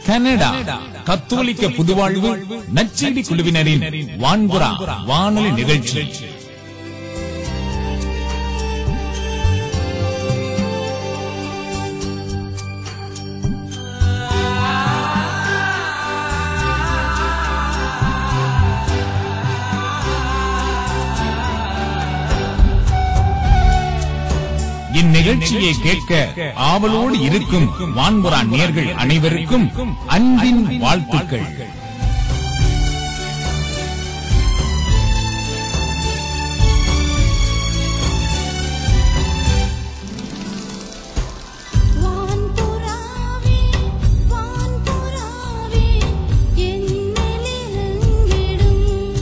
Canada கத்தோலிக்க புதுவாழ்வு நச்செடி குழுவினரின் வான்புறா வானொலி நிகழ்ச்சி இந்நிகழ்ச்சியை கேட்க ஆவலோடு இருக்கும் வான்புறா நேர்கள் அனைவருக்கும் அன்பின் வாழ்த்துக்கள் வான்புறாவே வான்புறாவே என்னிலிருங்கிடும்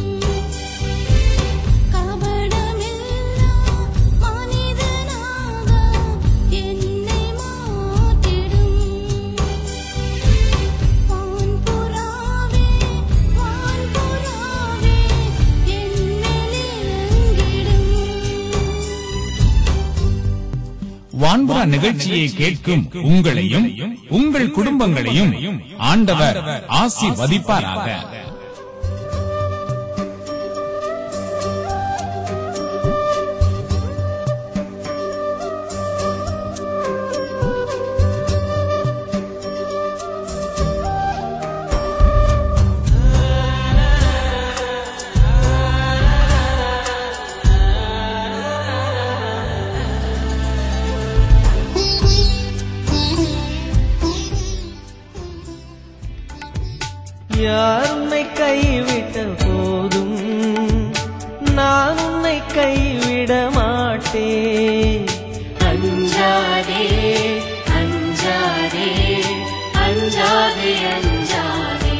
கபடமில்லா மனிதனாக என்னை மாற்றிடும் வான்புறாவே வான்புறாவே என்னிலிருங்கிடும் வான்புறா நிகழ்ச்சியை கேட்கும் உங்களையும் உங்கள் குடும்பங்களையும் ஆண்டவர் ஆசீர்வதிப்பாராக யார் உன்னை கைவிட்ட போதும் நான் உன்னை கைவிட மாட்டேன் அஞ்சாதே அஞ்சாதே அஞ்சாதே அஞ்சாதே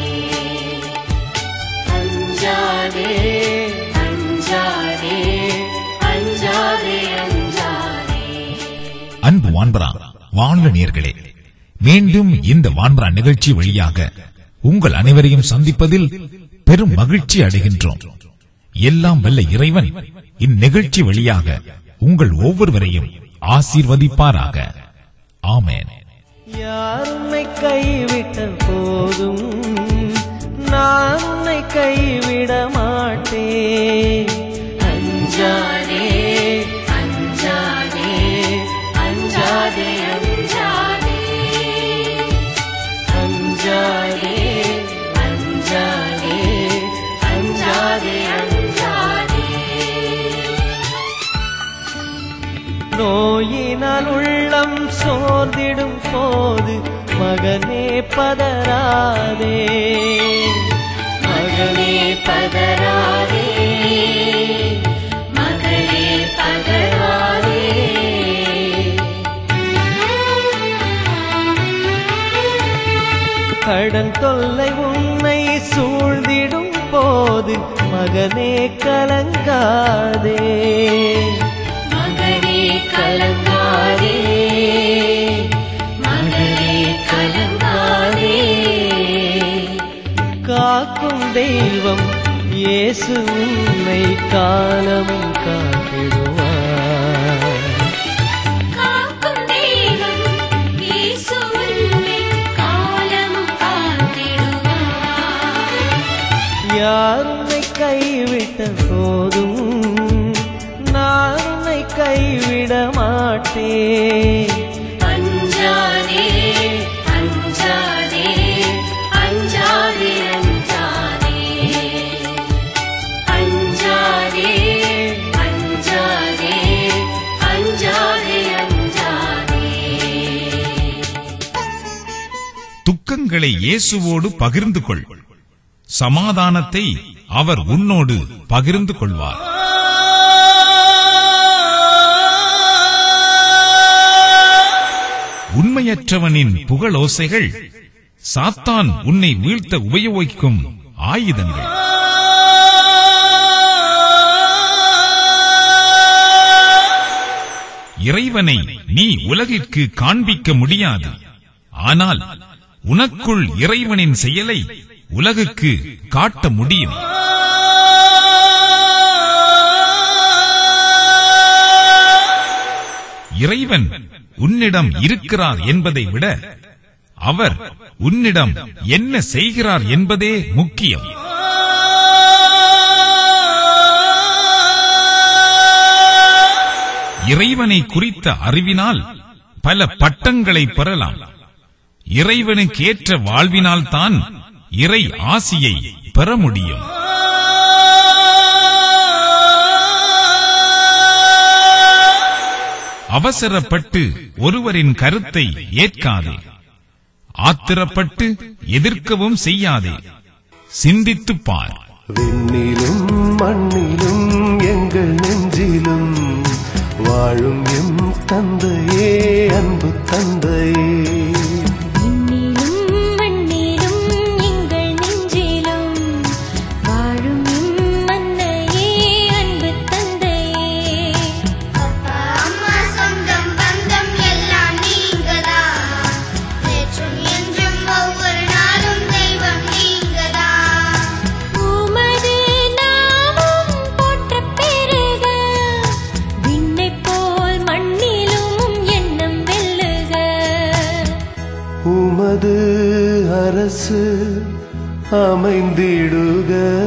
அஞ்சாதே அஞ்சாதே அஞ்சாதே அஞ்சாதே அன்பு வான்பரா வானொலி நேர்களே மீண்டும் இந்த வான்பரா நிகழ்ச்சி வழியாக உங்கள் அனைவரையும் சந்திப்பதில் பெரும் மகிழ்ச்சி அடைகின்றோம் எல்லாம் வல்ல இறைவன் இந்நிகழ்ச்சி வழியாக உங்கள் ஒவ்வொருவரையும் ஆசீர்வதிப்பாராக ஆமென் யார் உன்னை கைவிட்ட போதும் நான் உன்னை கைவிட மாட்டேன் அஞ்சாதே அஞ்சாதே அஞ்சாதே அஞ்சாதே அஞ்சாதே அஞ்சாதே அஞ்சாதே அஞ்சாதே நோயினால் உள்ளம் சோர்ந்திடும் போது மகனே பதறாதே மகனே பதறாதே மகளே பதறாதே கடன் தொல்லை உன்னை சூழ்ந்திடும் போது மகனே கலங்காதே மகனே கலங்காதே மகளே கலங்காதே காக்கும் தெய்வம் இயேசு உன்னை காலமும் காத்திடுவார் காக்கும் தெய்வம் இயேசு உன்னை காலமும் காத்திடுவார் யார் உன்னை கைவிட்ட போதும் நான் உன்னை கைவிட மாட்டேன் அஞ்சாதே அஞ்சாதே அஞ்சாதே அஞ்சாதே அஞ்சாதே அஞ்சாதே அஞ்சாதே அஞ்சாதே துக்கங்களை இயேசுவோடு பகிர்ந்து கொள் சமாதானத்தை அவர் உன்னோடு பகிர்ந்து கொள்வார் உண்மையற்றவனின் புகழோசைகள் சாத்தான் உன்னை வீழ்த்த உபயோகிக்கும் ஆயுதங்கள் இறைவனை நீ உலகிற்கு காண்பிக்க முடியாது ஆனால் உனக்குள் இறைவனின் செயலை உலகுக்கு காட்ட முடியும் இறைவன் உன்னிடம் இருக்கிறார் என்பதை விட அவர் உன்னிடம் என்ன செய்கிறார் என்பதே முக்கியம் இறைவனை குறித்த அறிவினால் பல பட்டங்களை பெறலாம் இறைவனுக்கு ஏற்ற வாழ்வினால் தான் இறை ஆசியை பெற முடியும் அவசரப்பட்டு ஒருவரின் கருத்தை ஏற்காதே ஆத்திரப்பட்டு எதிர்க்கவும் செய்யாதே சிந்தித்துப் பார் விண்ணிலும் மண்ணிலும் எங்கள் நெஞ்சிலும் வாழும் எம் தந்தையே அன்பு தந்தையே விண்ணிலும் மண்ணிலும் எங்கள் நெஞ்சிலும் வாழும் எம் மன்னையே அன்பு தந்தையே அப்பா அம்மா சொந்தம் பந்தம் எல்லாம் நீங்கதான் நேற்றும் என்றும் ஒவ்வொரு நாளும் தெய்வம் நீங்கதான் உமது நாமம் போற்றப் பெருக விண்ணைப் போல் மண்ணிலும் எண்ணம் வெல்லுக உமது அரசு அமைந்திடுக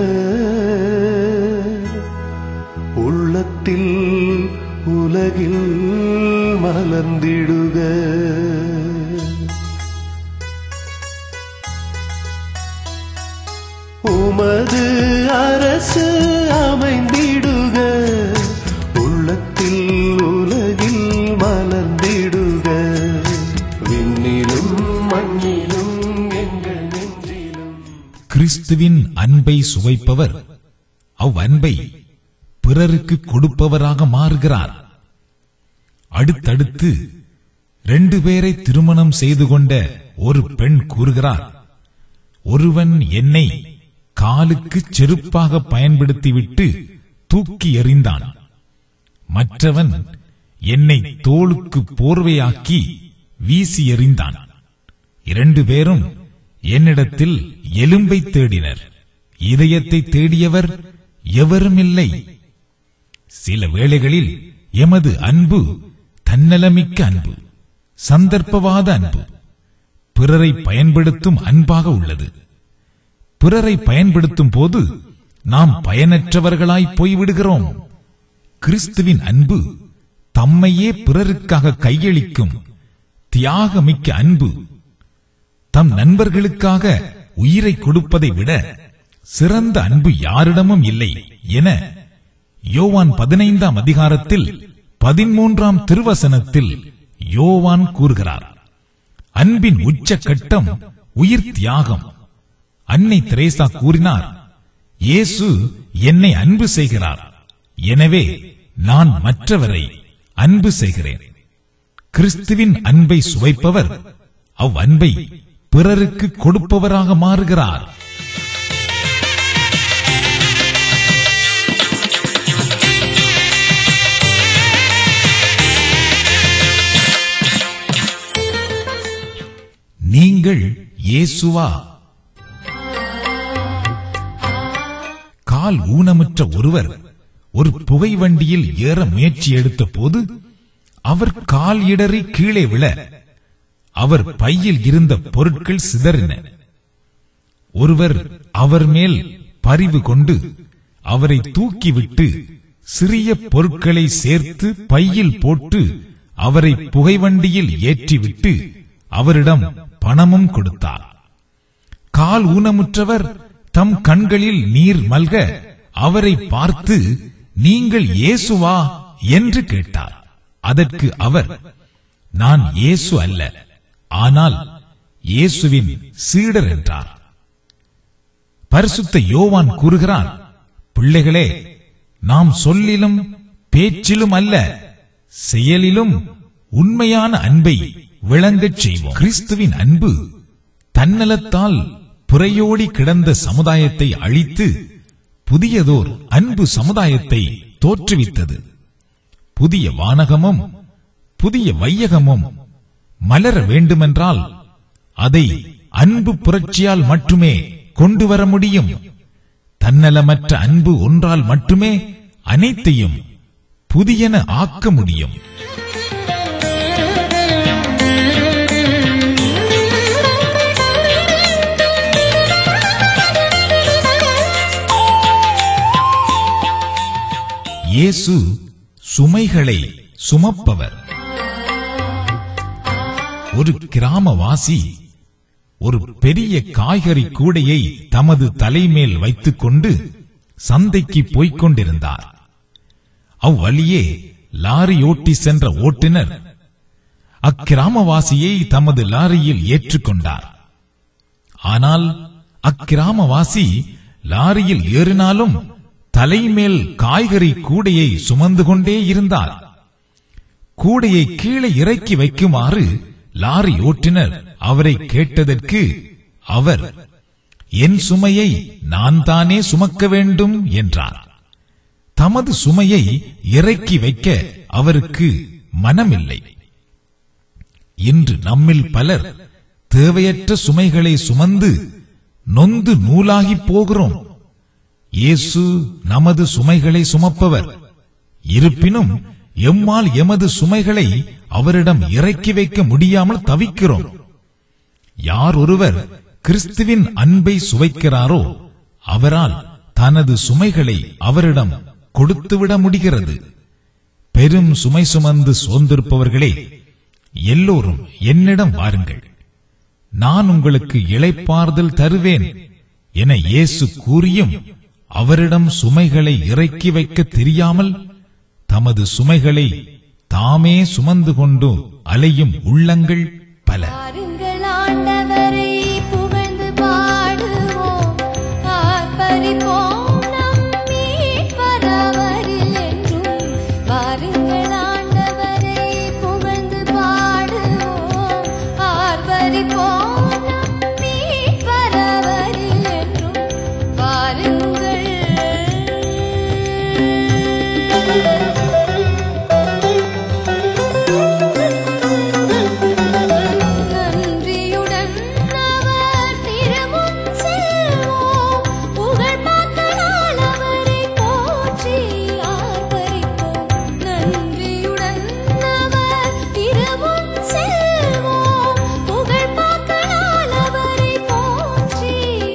உள்ளத்தில் உலகில் மலர்ந்திடுக உமது அரசு அமைந்திடுக உள்ளத்தில் உலகில் மலர்ந்திடுக விண்ணிலும் மண்ணிலும் எங்கள் நெஞ்சிலும் கிறிஸ்துவின் அன்பை சுவைப்பவர் அவ் அன்பை பிறருக்கு கொடுப்பவராக மாறுகிறார் அடுத்தடுத்து ரெண்டு பேரை திருமணம் செய்து கொண்ட ஒரு பெண் கூறுகிறார் ஒருவன் என்னை காலுக்கு செருப்பாக பயன்படுத்திவிட்டு தூக்கி எறிந்தான் மற்றவன் என்னை தோளுக்கு போர்வையாக்கி வீசி எறிந்தான் இரண்டு பேரும் என்னிடத்தில் எலும்பை தேடினர் இதயத்தை தேடியவர் எவரும் இல்லை சில வேளைகளில் எமது அன்பு தன்னலமிக்க அன்பு சந்தர்ப்பவாத அன்பு பிறரை பயன்படுத்தும் அன்பாக உள்ளது பிறரை பயன்படுத்தும் போது நாம் பயனற்றவர்களாய் போய்விடுகிறோம் கிறிஸ்துவின் அன்பு தம்மையே பிறருக்காக கையளிக்கும் தியாகமிக்க அன்பு தம் நண்பர்களுக்காக உயிரை கொடுப்பதை விட சிறந்த அன்பு யாரிடமும் இல்லை என யோவான் பதினைந்தாம் அதிகாரத்தில் பதிமூன்றாம் திருவசனத்தில் யோவான் கூறுகிறார் அன்பின் உச்ச கட்டம் உயிர் தியாகம் அன்னை தெரேசா கூறினார் இயேசு என்னை அன்பு செய்கிறார் எனவே நான் மற்றவரை அன்பு செய்கிறேன் கிறிஸ்துவின் அன்பை சுவைப்பவர் அவ் அன்பை பிறருக்கு கொடுப்பவராக மாறுகிறார் நீங்கள் இயேசுவா கால் ஊனமுற்ற ஒருவர் ஒரு புகை வண்டியில் ஏற முயற்சி எடுத்த போது அவர் கால் இடறி கீழே விழ அவர் பையில் இருந்த பொருட்கள் சிதறின ஒருவர் அவர் மேல் பரிவு கொண்டு அவரை தூக்கிவிட்டு சிறிய பொருட்களை சேர்த்து பையில் போட்டு அவரை புகைவண்டியில் ஏற்றிவிட்டு அவரிடம் பணமும் கொடுத்தார் கால் ஊனமுற்றவர் தம் கண்களில் நீர் மல்க அவரை பார்த்து நீங்கள் இயேசுவா என்று கேட்டார் அதற்கு அவர் நான் இயேசு அல்ல ஆனால் இயேசுவின் சீடர் என்றார் பரிசுத்த யோவான் கூறுகிறார் பிள்ளைகளே நாம் சொல்லிலும் பேச்சிலும் அல்ல செயலிலும் உண்மையான அன்பை விளங்கச் செய்வோம் கிறிஸ்துவின் அன்பு தன்னலத்தால் புறையோடி கிடந்த சமுதாயத்தை அழித்து புதியதோர் அன்பு சமுதாயத்தை தோற்றுவித்தது புதிய வானகமும் புதிய வையகமும் மலர வேண்டுமென்றால் அதை அன்பு புரட்சியால் மட்டுமே கொண்டு வர முடியும் தன்னலமற்ற அன்பு ஒன்றால் மட்டுமே அனைத்தையும் புதியன ஆக்க முடியும் இயேசு சுமைகளை சுமப்பவர் ஒரு கிராமவாசி ஒரு பெரிய காய்கறி கூடையை தமது தலைமேல் வைத்துக்கொண்டு சந்தைக்கு போய்க் கொண்டிருந்தார் அவ்வழியே லாரி ஓட்டி சென்ற ஓட்டுநர் அக்கிராமவாசியை தமது லாரியில் ஏற்றுக்கொண்டார் ஆனால் அக்கிராமவாசி லாரியில் ஏறினாலும் தலைமேல் காய்கறி கூடையை சுமந்து கொண்டே இருந்தார் கூடையை கீழே இறக்கி வைக்குமாறு லாரி ஓட்டுநர் அவரை கேட்டதற்கு அவர் என் சுமையை நான் தானே சுமக்க வேண்டும் என்றார் தமது சுமையை இறக்கி வைக்க அவருக்கு மனமில்லை இன்று நம்மில் பலர் தேவையற்ற சுமைகளை சுமந்து நொந்து நூலாகிப் போகிறோம் இயேசு நமது சுமைகளை சுமப்பவர் இருப்பினும் எம்மால் எமது சுமைகளை அவரிடம் இறக்கி வைக்க முடியாமல் தவிக்கிறோம் யார் ஒருவர் கிறிஸ்துவின் அன்பை சுவைக்கிறாரோ அவரால் தனது சுமைகளை அவரிடம் கொடுத்துவிட முடிகிறது பெரும் சுமை சுமந்து சோர்ந்திருப்பவர்களே எல்லோரும் என்னிடம் வாருங்கள் நான் உங்களுக்கு இளைப்பாறுதல் தருவேன் என இயேசு கூறியும் அவரிடம் சுமைகளை இறக்கி வைக்க தெரியாமல் தமது சுமைகளை தாமே சுமந்து கொண்டு அலையும் உள்ளங்கள் பல பாருங்கள் ஆண்டவரை புகழ்ந்து பாடுவோம் ஆர்ப்பரிப்போம் நம் மீட்பர் அவரில் என்றும் பாருங்கள் ஆண்டவரை புகழ்ந்து பாடுவோம் ஆர்ப்பரிப்போம் நம் மீட்பர் அவரில் என்றும் நன்றியுடன் அவர் திருமுன் செல்வோம் புகழ் மக்களால் அவரை போற்றி ஆர்ப்பரிப்போம் நன்றியுடன் அவர் திருமுன் செல்வோம் புகழ் மக்களால் அவரை போற்றி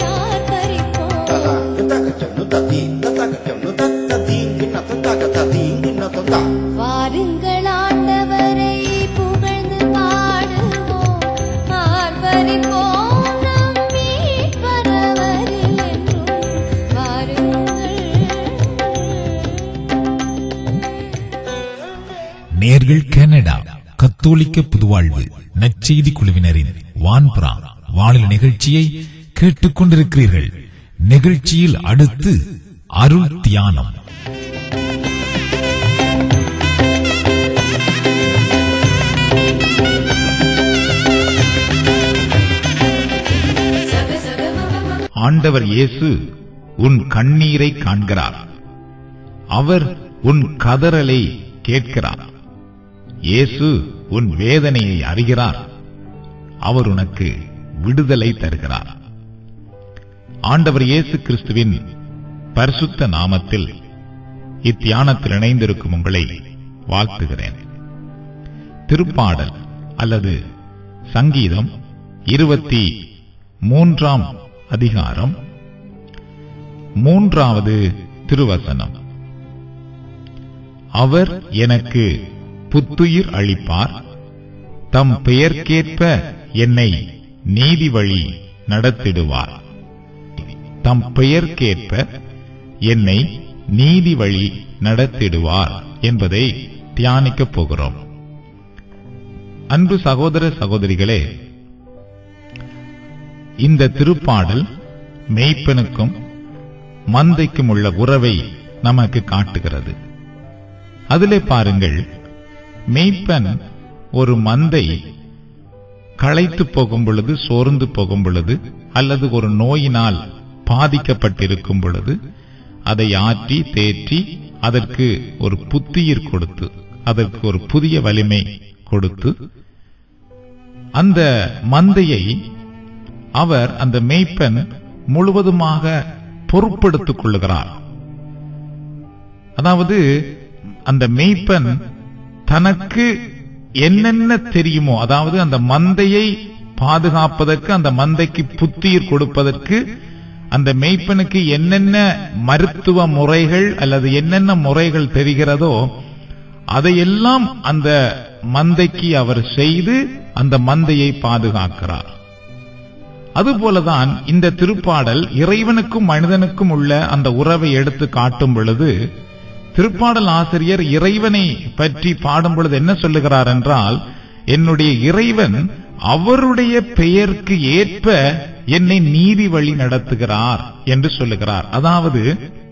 ஆர்ப்பரிப்போம் வாருங்கள் ஆண்டவரை புகழ்ந்து பாடுவோம் ஆர்ப்பரிப்போம் நம் மீட்பர் அவரில் என்றும் வாருங்கள் நேர்கள் கனடா கத்தோலிக்க புதுவாழ்வு நற்செய்தி குழுவினரின் வான்புறா வானிலை நிகழ்ச்சியை கேட்டுக் கொண்டிருக்கிறீர்கள் நிகழ்ச்சியில் அடுத்து அருள் தியானம் ஆண்டவர் இயேசு உன் கண்ணீரை காண்கிறார் அவர் உன் கதறலை கேட்கிறார் இயேசு உன் வேதனையை அறிகிறார் அவர் உனக்கு விடுதலை தருகிறார் ஆண்டவர் இயேசு கிறிஸ்துவின் பரிசுத்த நாமத்தில் இத்தியானத்தில் இணைந்திருக்கும் உங்களை வாழ்த்துகிறேன் திருப்பாடல் அல்லது சங்கீதம் இருபத்தி மூன்றாம் அதிகாரம் மூன்றாவது திருவசனம் அவர் எனக்கு புத்துயிர் அளிப்பார் தம் பெயர்க்கேற்ப என்னை நீதி வழி நடத்திடுவார் தம் பெயர்க்கேற்ப என்னை நீதி வழி நடத்திடுவார் என்பதை தியானிக்கப் போகிறோம் அன்பு சகோதர சகோதரிகளே இந்த திருப்பாடல் மெய்ப்பனுக்கும் மந்தைக்கும் உள்ள உறவை நமக்கு காட்டுகிறது அதிலே பாருங்கள் மெய்ப்பன் ஒரு மந்தை களைத்து போகும் பொழுது சோர்ந்து போகும் பொழுது அல்லது ஒரு நோயினால் பாதிக்கப்பட்டிருக்கும் பொழுது அதை ஆற்றி தேற்றி அதற்கு ஒரு புத்துயிர் கொடுத்து அதற்கு ஒரு புதிய வலிமை கொடுத்து அந்த மந்தையை அவர் அந்த மேய்ப்பன் முழுவதுமாக பொறுப்பெடுத்துக் கொள்ளுகிறார் அதாவது அந்த மேய்ப்பன் தனக்கு என்னென்ன தெரியுமோ அதாவது அந்த மந்தையை பாதுகாப்பதற்கு அந்த மந்தைக்கு புத்துயிர் கொடுப்பதற்கு அந்த மெய்ப்பனுக்கு என்னென்ன மருத்துவ முறைகள் அல்லது என்னென்ன முறைகள் தெரிகிறதோ அதையெல்லாம் அந்த மந்தைக்கு அவர் செய்து அந்த மந்தையை பாதுகாக்கிறார் அதுபோலதான் இந்த திருப்பாடல் இறைவனுக்கும் மனிதனுக்கும் உள்ள அந்த உறவை எடுத்து காட்டும் பொழுது திருப்பாடல் ஆசிரியர் இறைவனை பற்றி பாடும் பொழுது என்ன சொல்லுகிறார் என்றால் என்னுடைய இறைவன் அவருடைய பெயருக்கு ஏற்ப என்னை நீதி வழி நடத்துகிறார் என்று சொல்லுகிறார் அதாவது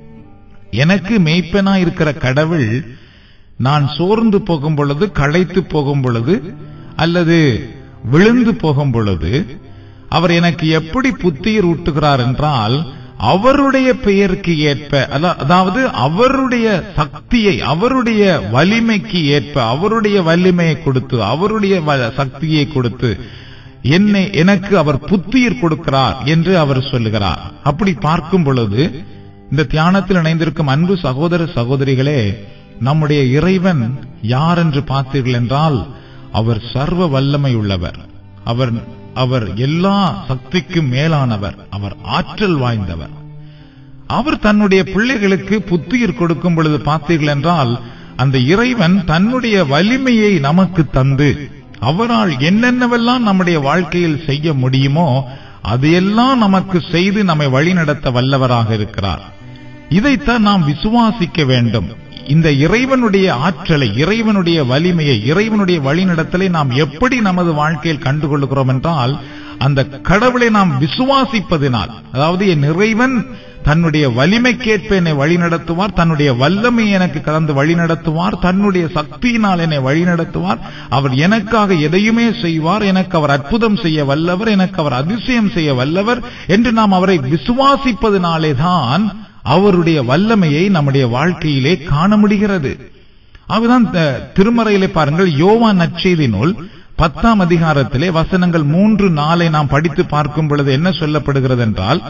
எனக்கு மெய்ப்பனா இருக்கிற கடவுள் நான் சோர்ந்து போகும் பொழுது களைத்து போகும் பொழுது அல்லது விழுந்து போகும் பொழுது அவர் எனக்கு எப்படி புத்துயிர் ஊட்டுகிறார் என்றால் அவருடைய பெயருக்கு ஏற்ப அதா- அதாவது அவருடைய சக்தியை அவருடைய வலிமைக்கு ஏற்ப அவருடைய வலிமையை கொடுத்து அவருடைய வ- சக்தியை கொடுத்து என்னை எனக்கு அவர் புத்துயிர் கொடுக்கிறார் என்று அவர் சொல்லுகிறார் அப்படி பார்க்கும் பொழுது இந்த தியானத்தில் இணைந்திருக்கும் அன்பு சகோதர சகோதரிகளே நம்முடைய இறைவன் யார் என்று பார்த்தீர்கள் என்றால் அவர் சர்வ வல்லமை உள்ளவர் அவர் அவர் எல்லா சக்திக்கும் மேலானவர் அவர் ஆற்றல் வாய்ந்தவர் அவர் தன்னுடைய பிள்ளைகளுக்கு புத்துயிர் கொடுக்கும் பொழுது பார்த்தீர்கள் என்றால் அந்த இறைவன் தன்னுடைய வலிமையை நமக்கு தந்து அவரால் என்னென்னவெல்லாம் நம்முடைய வாழ்க்கையில் செய்ய முடியுமோ அதையெல்லாம் நமக்கு செய்து நம்மை வழிநடத்த வல்லவராக இருக்கிறார் இதைத்தான் நாம் விசுவாசிக்க வேண்டும் இந்த இறைவனுடைய ஆற்றலை இறைவனுடைய வலிமையை இறைவனுடைய வழிநடத்தலை நாம் எப்படி நமது வாழ்க்கையில் கண்டுகொள்கிறோம் என்றால் அந்த கடவுளை நாம் விசுவாசிப்பதினால் அதாவது என் இறைவன் தன்னுடைய வலிமைக்கேற்ப என்னை வழிநடத்துவார் தன்னுடைய வல்லமை எனக்கு கலந்து வழிநடத்துவார் தன்னுடைய சக்தியினால் என்னை வழிநடத்துவார் அவர் எனக்காக எதையுமே செய்வார் எனக்கு அவர் அற்புதம் செய்ய வல்லவர் எனக்கு அவர் அதிசயம் செய்ய வல்லவர் என்று நாம் அவரை விசுவாசிப்பதினாலே தான் அவருடைய வல்லமையை நம்முடைய வாழ்க்கையிலே காண முடிகிறது அதுதான் த- திருமறையிலே பாருங்கள் யோவான் நற்செய்தி நூல் பத்தாம் அதிகாரத்திலே வசனங்கள் மூன்று நாளை நாம் படித்து பார்க்கும் பொழுது என்ன சொல்லப்படுகிறது என்றால்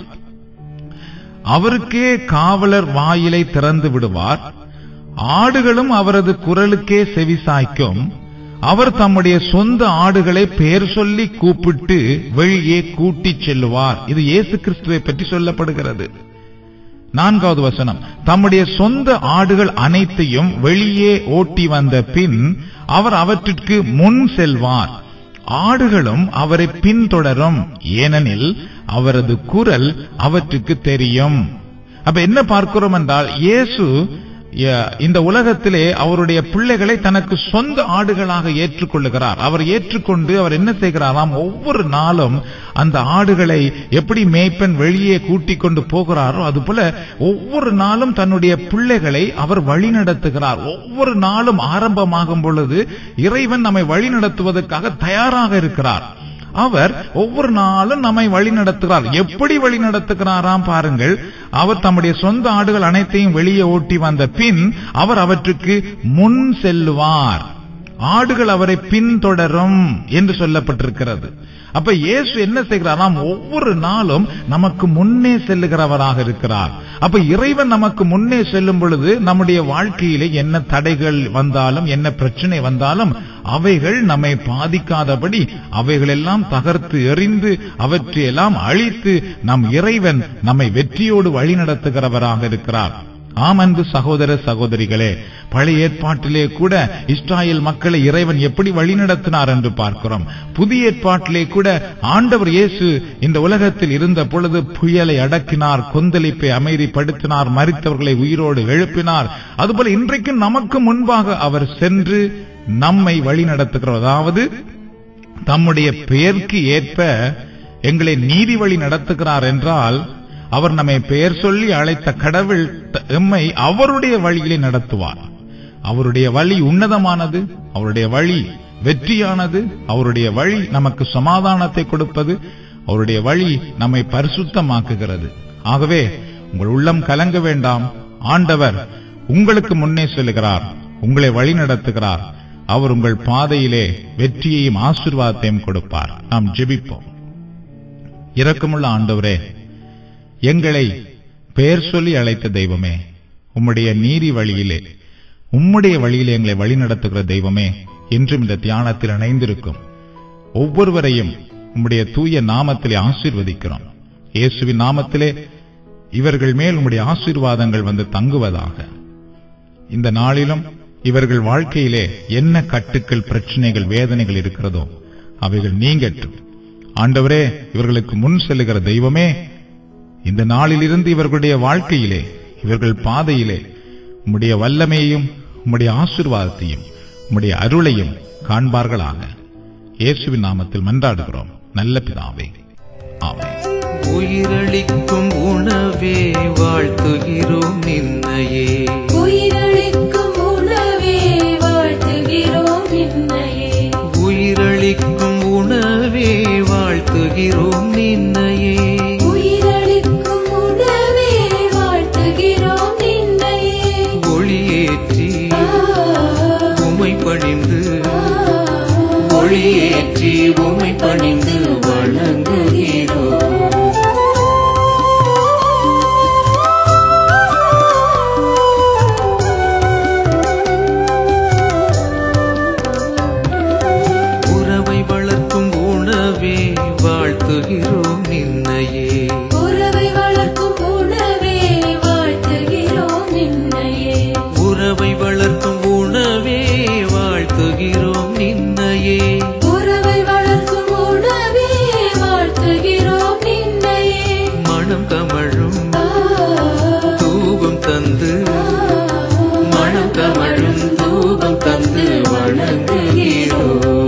அவருக்கே காவலர் வாயிலை திறந்து விடுவார் ஆடுகளும் அவரது குரலுக்கே செவிசாய்க்கும் அவர் தம்முடைய சொந்த ஆடுகளை பெயர் சொல்லி கூப்பிட்டு வெளியே கூட்டிச் செல்லுவார் இது இயேசு கிறிஸ்துவை பற்றி சொல்லப்படுகிறது நான்காவது வசனம் தம்முடைய சொந்த ஆடுகள் அனைத்தையும் வெளியே ஓட்டி வந்த பின் அவர் அவற்றிற்கு முன் செல்வார் ஆடுகளும் அவரை பின்தொடரும் ஏனெனில் அவரது குரல் அவற்றுக்கு தெரியும் அப்ப என்ன பார்க்கிறோம் என்றால் இயேசு ய- இந்த உலகத்திலே அவருடைய பிள்ளைகளை தனக்கு சொந்த ஆடுகளாக ஏற்றுக்கொள்ளுகிறார் அவர் ஏற்றுக்கொண்டு அவர் என்ன செய்கிறாராம் ஒவ்வொரு நாளும் அந்த ஆடுகளை எப்படி மேய்ப்பன் வெளியே கூட்டிக் கொண்டு போகிறாரோ அதுபோல ஒவ்வொரு நாளும் தன்னுடைய பிள்ளைகளை அவர் வழி நடத்துகிறார் ஒவ்வொரு நாளும் ஆரம்பமாகும் பொழுது இறைவன் நம்மை வழி நடத்துவதற்காக தயாராக இருக்கிறார் அவர் ஒவ்வொரு நாளும் நம்மை வழி நடத்துகிறார் எப்படி வழி நடத்துகிறாராம் பாருங்கள் அவர் தம்முடைய சொந்த ஆடுகள் அனைத்தையும் வெளியே ஓட்டி வந்த பின் அவர் அவற்றுக்கு முன் செல்லுவார் ஆடுகள் அவரை பின்தொடரும் என்று சொல்லப்பட்டிருக்கிறது அப்ப இயேசு என்ன செய்கிறாராம் ஒவ்வொரு நாளும் நமக்கு முன்னே செல்லுகிறவராக இருக்கிறார் அப்ப இறைவன் நமக்கு முன்னே செல்லும் பொழுது நம்முடைய வாழ்க்கையிலே என்ன தடைகள் வந்தாலும் என்ன பிரச்சனை வந்தாலும் அவைகள் நம்மை பாதிக்காதபடி அவைகளெல்லாம் தகர்த்து எறிந்து அவற்றையெல்லாம் அழித்து நம் இறைவன் நம்மை வெற்றியோடு வழி நடத்துகிறவராக இருக்கிறார் ஆம் அன்பு சகோதர சகோதரிகளே பழைய ஏற்பாட்டிலே கூட இஸ்ராயேல் மக்களை இறைவன் எப்படி வழிநடத்தினார் என்று பார்க்கிறோம் புதிய ஏற்பாட்டிலே கூட ஆண்டவர் இயேசு இந்த உலகத்தில் இருந்த பொழுது புயலை அடக்கினார் கொந்தளிப்பை அமைதிப்படுத்தினார் மரித்தவர்களை உயிரோடு எழுப்பினார் அதுபோல இன்றைக்கும் நமக்கு முன்பாக அவர் சென்று நம்மை வழி நடத்துகிறார் அதாவது தம்முடைய பெயருக்கு ஏற்ப எங்களை நீதி வழி நடத்துகிறார் என்றால் அவர் நம்மை பெயர் சொல்லி அழைத்த கடவுள் த- எம்மை அவருடைய வழியிலே நடத்துவார் அவருடைய வழி உன்னதமானது அவருடைய வழி வெற்றியானது அவருடைய வழி நமக்கு சமாதானத்தை கொடுப்பது அவருடைய வழி நம்மை பரிசுத்தமாக்குகிறது ஆகவே உங்கள் உள்ளம் கலங்க வேண்டாம் ஆண்டவர் உங்களுக்கு முன்னே செல்கிறார் உங்களை வழி நடத்துகிறார் அவர் உங்கள் பாதையிலே வெற்றியையும் ஆசீர்வாதத்தையும் கொடுப்பார் நாம் ஜெபிப்போம் இரக்கமுள்ள ஆண்டவரே எங்களை பெயர் சொல்லி அழைத்த தெய்வமே உம்முடைய நீதி வழியிலே உம்முடைய வழியிலே எங்களை வழிநடத்துகிற தெய்வமே என்றும் இந்த தியானத்தில் இணைந்திருக்கும் ஒவ்வொருவரையும் உம்முடைய தூய நாமத்திலே ஆசீர்வதிக்கிறோம் இயேசுவின் நாமத்திலே இவர்கள் மேல் உம்முடைய ஆசீர்வாதங்கள் வந்து தங்குவதாக இந்த நாளிலும் இவர்கள் வாழ்க்கையிலே என்ன கட்டுக்கள் பிரச்சனைகள் வேதனைகள் இருக்கிறதோ அவைகள் நீங்கட்டும் ஆண்டவரே இவர்களுக்கு முன் செல்லுகிற தெய்வமே இந்த நாளிலிருந்து இவர்களுடைய வாழ்க்கையிலே இவர்கள் பாதையிலே உம்முடைய வல்லமையையும் உம்முடைய ஆசீர்வாதத்தையும் உம்முடைய அருளையும் காண்பார்களாக இயேசுவின் நாமத்தில் மன்றாடுகிறோம் நல்ல பிதாவே ஆமென் உயிரளிக்கும் உணவே வாழ்த்துகிறோம் நின்னையே உயிரளிக்கும் உணவே வாழ்த்துகிறோம் நின்னையே உயிரளிக்கும் உணவே வாழ்த்துகிறோம் நின்னையே உயிரளிக்கும் உணவே வாழ்த்துகிறோம் நின்னையே ஒளியேற்றி உமை பணிந்து ஒளியேற்றி உமை பணிந்து வணங்குகிறோம் உறவை வளர்க்கும் உணவே வாழ்த்துகிறோம் நின்னையே உறவை வளர்க்கும் உணவே வாழ்த்துகிறோம் நின்னையே உறவை வளர்க்கும் உணவே வாழ்த்துகிறோம் நின்னையே உறவை வளர்க்கும் உணவே வாழ்த்துகிறோம் நின்னையே மனம் கமழும் ஆ, தூபம் தந்து மனம் கமழும் தூபம் தந்து வணங்குகிறோம்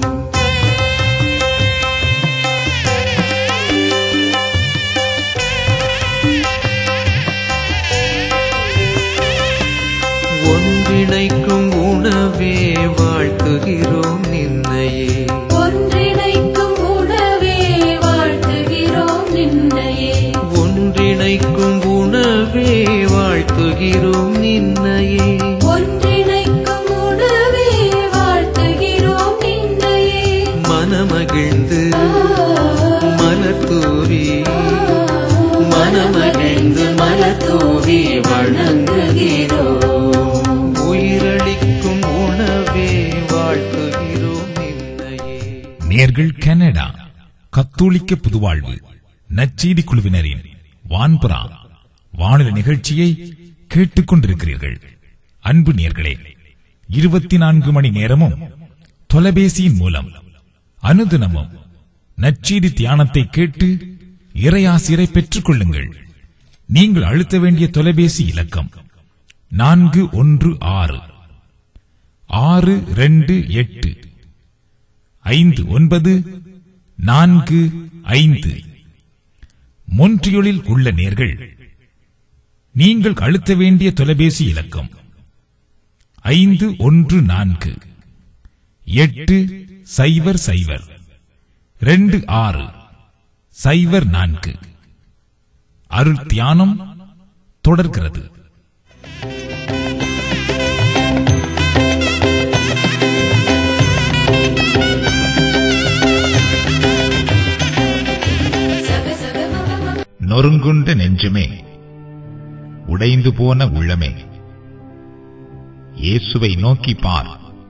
ஒன்றிணைக்கும் உணவே வாழ்த்துகிறோம் நின்னையே ஒன்றிணைக்கும் உணவே வாழ்த்துகிறோம் நின்னையே ஒன்றிணைக்கும் உணவே வாழ்த்துகிறோம் நின்னையே ஒன்றிணைக்கும் உணவே வாழ்த்துகிறோம் நின்னையே மனமகிழ்ந்து மலர் தூவி மனமகிழ்ந்து மலர் தூவி வணங்குகிறோம் உயிரளிக்கும் உணவே வாழ்த்துகிறோம் நின்னையே நேர்கள் கனடா கத்தோலிக்க புதுவாழ்வு நச்செய்தி குழுவினரின் வான்புறா வானொலி நிகழ்ச்சியை கேட்டுக் கொண்டிருக்கிறீர்கள் அன்பு நேர்களே இருபத்தி நான்கு மணி நேரமும் தொலைபேசியின் மூலம் அனுதினமும் நச்செய்தி தியானத்தை கேட்டு இறையாசிரை பெற்றுக் கொள்ளுங்கள் நீங்கள் அழுத்த வேண்டிய தொலைபேசி இலக்கம் நான்கு ஒன்று ஆறு ஆறு ரெண்டு எட்டு ஐந்து ஒன்பது நான்கு ஐந்து மொன்றியொலில் உள்ள நேர்கள் நீங்கள் அழுத்த வேண்டிய தொலைபேசி இலக்கம் ஐந்து ஒன்று நான்கு எட்டு சைபர் சைபர் ரெண்டு ஆறு சைபர் நான்கு அருள் தியானம் தொடர்கிறது சக சக மம மம நொறுங்குண்ட நெஞ்சமே உடைந்து போன உள்ளமே இயேசுவை நோக்கி பார்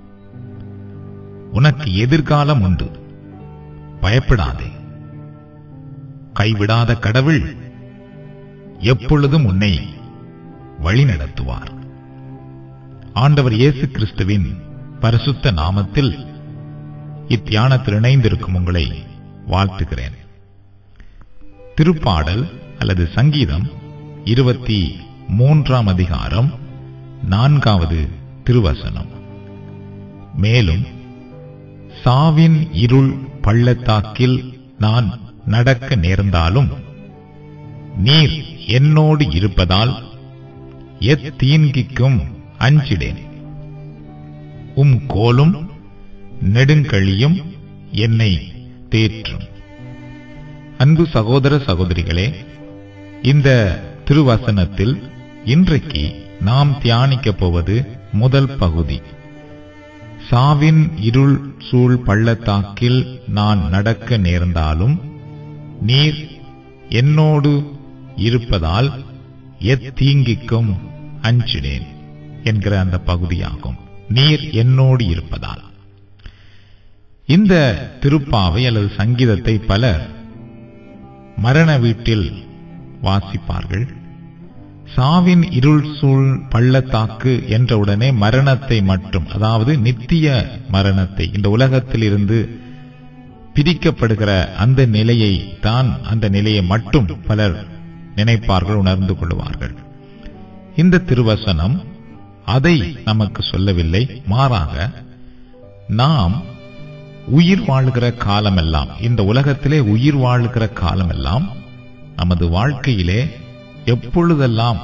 உனக்கு எதிர்காலம் உண்டு பயப்படாதே கைவிடாத கடவுள் எப்பொழுதும் உன்னை வழிநடத்துவார் ஆண்டவர் இயேசு கிறிஸ்துவின் பரிசுத்த நாமத்தில் இத்தியானத்தில் இணைந்திருக்கும் உங்களை வாழ்த்துகிறேன் திருப்பாடல் அல்லது சங்கீதம் இருபத்தி மூன்றாம் அதிகாரம் நான்காவது திருவசனம் மேலும் சாவின் இருள் பள்ளத்தாக்கில் நான் நடக்க நேர்ந்தாலும் நீர் என்னோடு இருப்பதால் எத்தீன்கிக்கும் அஞ்சிடேன் உம் கோலும் நெடுங்கழியும் என்னை தேற்றும் அன்பு சகோதர சகோதரிகளே இந்த திருவசனத்தில் இன்றைக்கு நாம் தியானிக்கப் போவது முதல் பகுதி சாவின் இருள் சூழ் பள்ளத்தாக்கில் நான் நடக்க நேர்ந்தாலும் நீர் என்னோடு இருப்பதால் எத்தீங்கிக்கும் அஞ்சிடேன் என்கிற அந்த பகுதியாகும் நீர் என்னோடு இருப்பதால் இந்த திருப்பாவை அல்லது சங்கீதத்தை பலர் மரண வீட்டில் வாசிப்பார்கள் சாவின் இருள் சூழ் பள்ளத்தாக்கு என்றவுடனே மரணத்தை மட்டும் அதாவது நித்திய மரணத்தை இந்த உலகத்தில் இருந்து பிரிக்கப்படுகிற அந்த நிலையை தான் அந்த நிலையை மட்டும் பலர் நினைப்பார்கள் உணர்ந்து கொள்வார்கள் இந்த திருவசனம் அதை நமக்கு சொல்லவில்லை மாறாக நாம் உயிர் வாழ்கிற காலமெல்லாம் இந்த உலகத்திலே உயிர் வாழ்கிற காலமெல்லாம் நமது வாழ்க்கையிலே எப்பொழுதெல்லாம்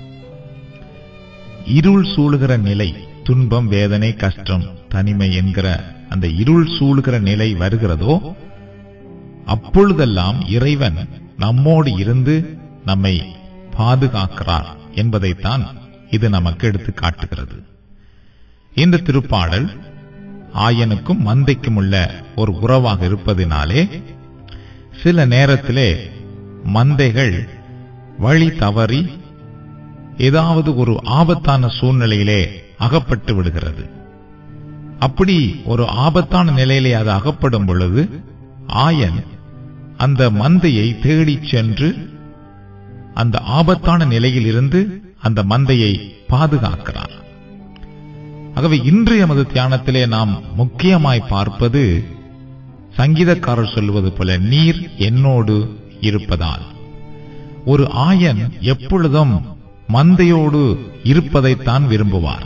இருள் சூழுகிற நிலை துன்பம் வேதனை கஷ்டம் தனிமை என்கிற அந்த இருள் சூழுகிற நிலை வருகிறதோ அப்பொழுதெல்லாம் இறைவன் நம்மோடு இருந்து நம்மை பாதுகாக்கிறார் என்பதைத்தான் இது நமக்கு எடுத்து காட்டுகிறது இந்த திருப்பாடல் ஆயனுக்கும் மந்தைக்கும் உள்ள ஒரு உறவாக இருப்பதினாலே சில நேரத்திலே மந்தைகள் வழி தவறி ஏதாவது ஒரு ஆபத்தான சூழ்நிலையிலே அகப்பட்டு விடுகிறது அப்படி ஒரு ஆபத்தான நிலையிலே அது அகப்படும் பொழுது ஆயன் அந்த மந்தையை தேடிச் சென்று அந்த ஆபத்தான நிலையில் இருந்து அந்த மந்தையை பாதுகாக்கிறார் ஆகவே இன்று எமது தியானத்திலே நாம் முக்கியமாய் பார்ப்பது சங்கீதக்காரர் சொல்வது போல நீர் என்னோடு இருப்பதால் ஒரு ஆயன் எப்பொழுதும் மந்தையோடு இருப்பதைத்தான் விரும்புவார்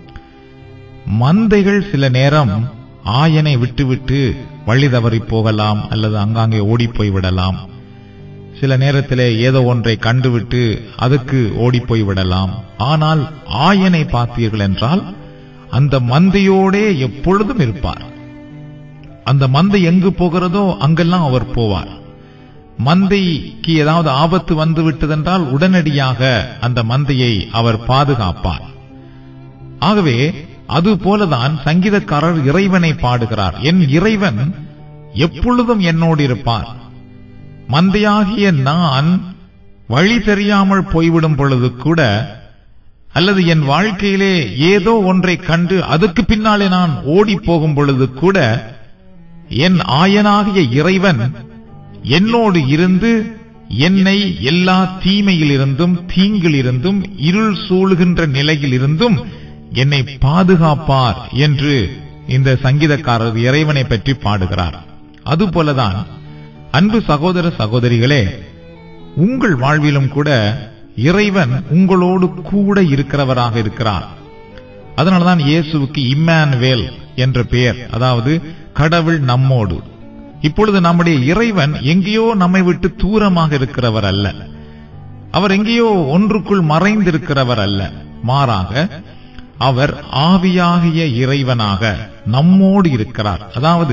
மந்தைகள் சில நேரம் ஆயனை விட்டுவிட்டு வழி தவறி போகலாம் அல்லது அங்காங்கே ஓடிப் போய் விடலாம் சில நேரத்திலே ஏதோ ஒன்றை கண்டுவிட்டு அதுக்கு ஓடிப்போய் விடலாம் ஆனால் ஆயனை பார்த்தீர்கள் என்றால் அந்த மந்தையோடே எப்பொழுதும் இருப்பார் அந்த மந்தை எங்கு போகிறதோ அங்கெல்லாம் அவர் போவார் மந்தைக்கு ஏதாவது ஆபத்து வந்து விட்டதென்றால் உடனடியாக அந்த மந்தையை அவர் பாதுகாப்பார் ஆகவே அது போலதான் சங்கீதக்காரர் இறைவனை பாடுகிறார் என் இறைவன் எப்பொழுதும் என்னோடு இருப்பார் மந்தையாகிய நான் வழி தெரியாமல் போய்விடும் பொழுது கூட அல்லது என் வாழ்க்கையிலே ஏதோ ஒன்றை கண்டு அதுக்கு பின்னாலே நான் ஓடி போகும் பொழுது கூட என் ஆயனாகிய இறைவன் என்னோடு இருந்து என்னை எல்லா தீமையிலிருந்தும் தீங்கிலிருந்தும் இருள் சூழுகின்ற நிலையிலிருந்தும் என்னை பாதுகாப்பார் என்று இந்த சங்கீதக்காரர் இறைவனை பற்றி பாடுகிறார் அதுபோலதான் அன்பு சகோதர சகோதரிகளே உங்கள் வாழ்விலும் கூட இறைவன் உங்களோடு கூட இருக்கிறவராக இருக்கிறார் அதனால்தான் இயேசுவுக்கு இம்மானுவேல் என்ற பெயர் அதாவது கடவுள் நம்மோடு இப்பொழுது நம்முடைய இறைவன் எங்கேயோ நம்மை விட்டு தூரமாக இருக்கிறவர் அல்ல அவர் எங்கேயோ ஒன்றுக்குள் மறைந்திருக்கிறவர் அல்ல மாறாக அவர் ஆவியாகிய இறைவனாக நம்மோடு இருக்கிறார் அதாவது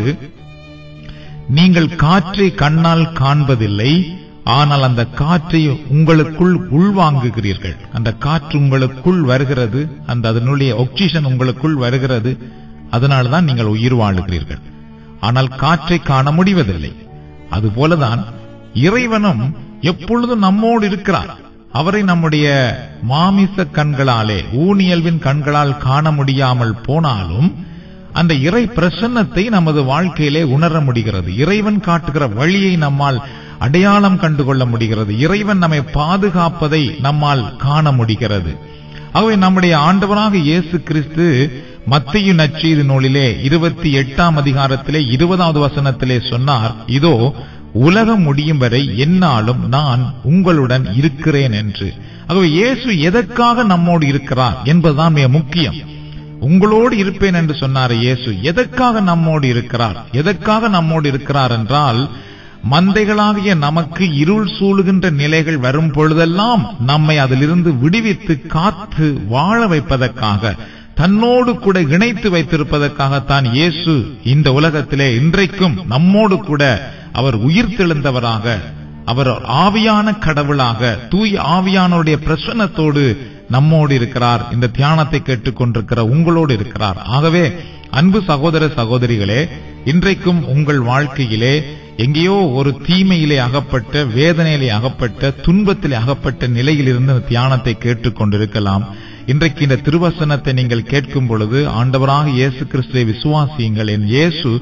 நீங்கள் காற்றை கண்ணால் காண்பதில்லை ஆனால் அந்த காற்றை உங்களுக்குள் உள்வாங்குகிறீர்கள் அந்த காற்று உங்களுக்குள் வருகிறது அந்த அதனுடைய ஆக்சிஜன் உங்களுக்குள் வருகிறது அதனால்தான் நீங்கள் உயிர் வாழுகிறீர்கள் ஆனால் காற்றை காண முடிவதில்லை அதுபோலதான் இறைவனும் எப்பொழுதும் நம்மோடு இருக்கிறார் அவரை நம்முடைய மாமிச கண்களாலே ஊனியல்வின் கண்களால் காண முடியாமல் போனாலும் அந்த இறை பிரசன்னத்தை நமது வாழ்க்கையிலே உணர முடிகிறது இறைவன் காட்டுகிற வழியை நம்மால் அடையாளம் கண்டுகொள்ள முடிகிறது இறைவன் நம்மை பாதுகாப்பதை நம்மால் காண முடிகிறது ஆகவே நம்முடைய ஆண்டவராக இயேசு கிறிஸ்து மத்திய நச்செய்தி நூலிலே இருபத்தி எட்டாம் அதிகாரத்திலே இருபதாவது வசனத்திலே சொன்னார் இதோ உலகம் முடியும் வரை என்னாலும் நான் உங்களுடன் இருக்கிறேன் என்று ஆகவே இயேசு எதற்காக நம்மோடு இருக்கிறார் என்பதுதான் மிக முக்கியம் உங்களோடு இருப்பேன் என்று சொன்னார் இயேசு எதற்காக நம்மோடு இருக்கிறார் எதற்காக நம்மோடு இருக்கிறார் என்றால் மந்தைகளாகிய நமக்கு இருள் சூழுகின்ற நிலைகள் வரும் பொழுதெல்லாம் நம்மை அதிலிருந்து விடுவித்து காத்து வாழ வைப்பதற்காக தன்னோடு கூட இணைத்து வைத்திருப்பதற்காகத்தான் இயேசு இந்த உலகத்திலே இன்றைக்கும் நம்மோடு கூட அவர் உயிர் தெழுந்தவராக அவர் ஆவியான கடவுளாக தூய் ஆவியானுடைய பிரசன்னத்தோடு நம்மோடு இருக்கிறார் இந்த தியானத்தை கேட்டுக்கொண்டிருக்கிற உங்களோடு இருக்கிறார் ஆகவே அன்பு சகோதர சகோதரிகளே இன்றைக்கும் உங்கள் வாழ்க்கையிலே எங்கேயோ ஒரு தீமையிலே அகப்பட்ட வேதனையிலே அகப்பட்ட துன்பத்திலே அகப்பட்ட நிலையிலிருந்து இந்த தியானத்தை கேட்டுக்கொண்டிருக்கலாம் இன்றைக்கு இந்த திருவசனத்தை நீங்கள் கேட்கும் பொழுது ஆண்டவராக இயேசு கிறிஸ்துவை விசுவாசியுங்கள் என் இயேசு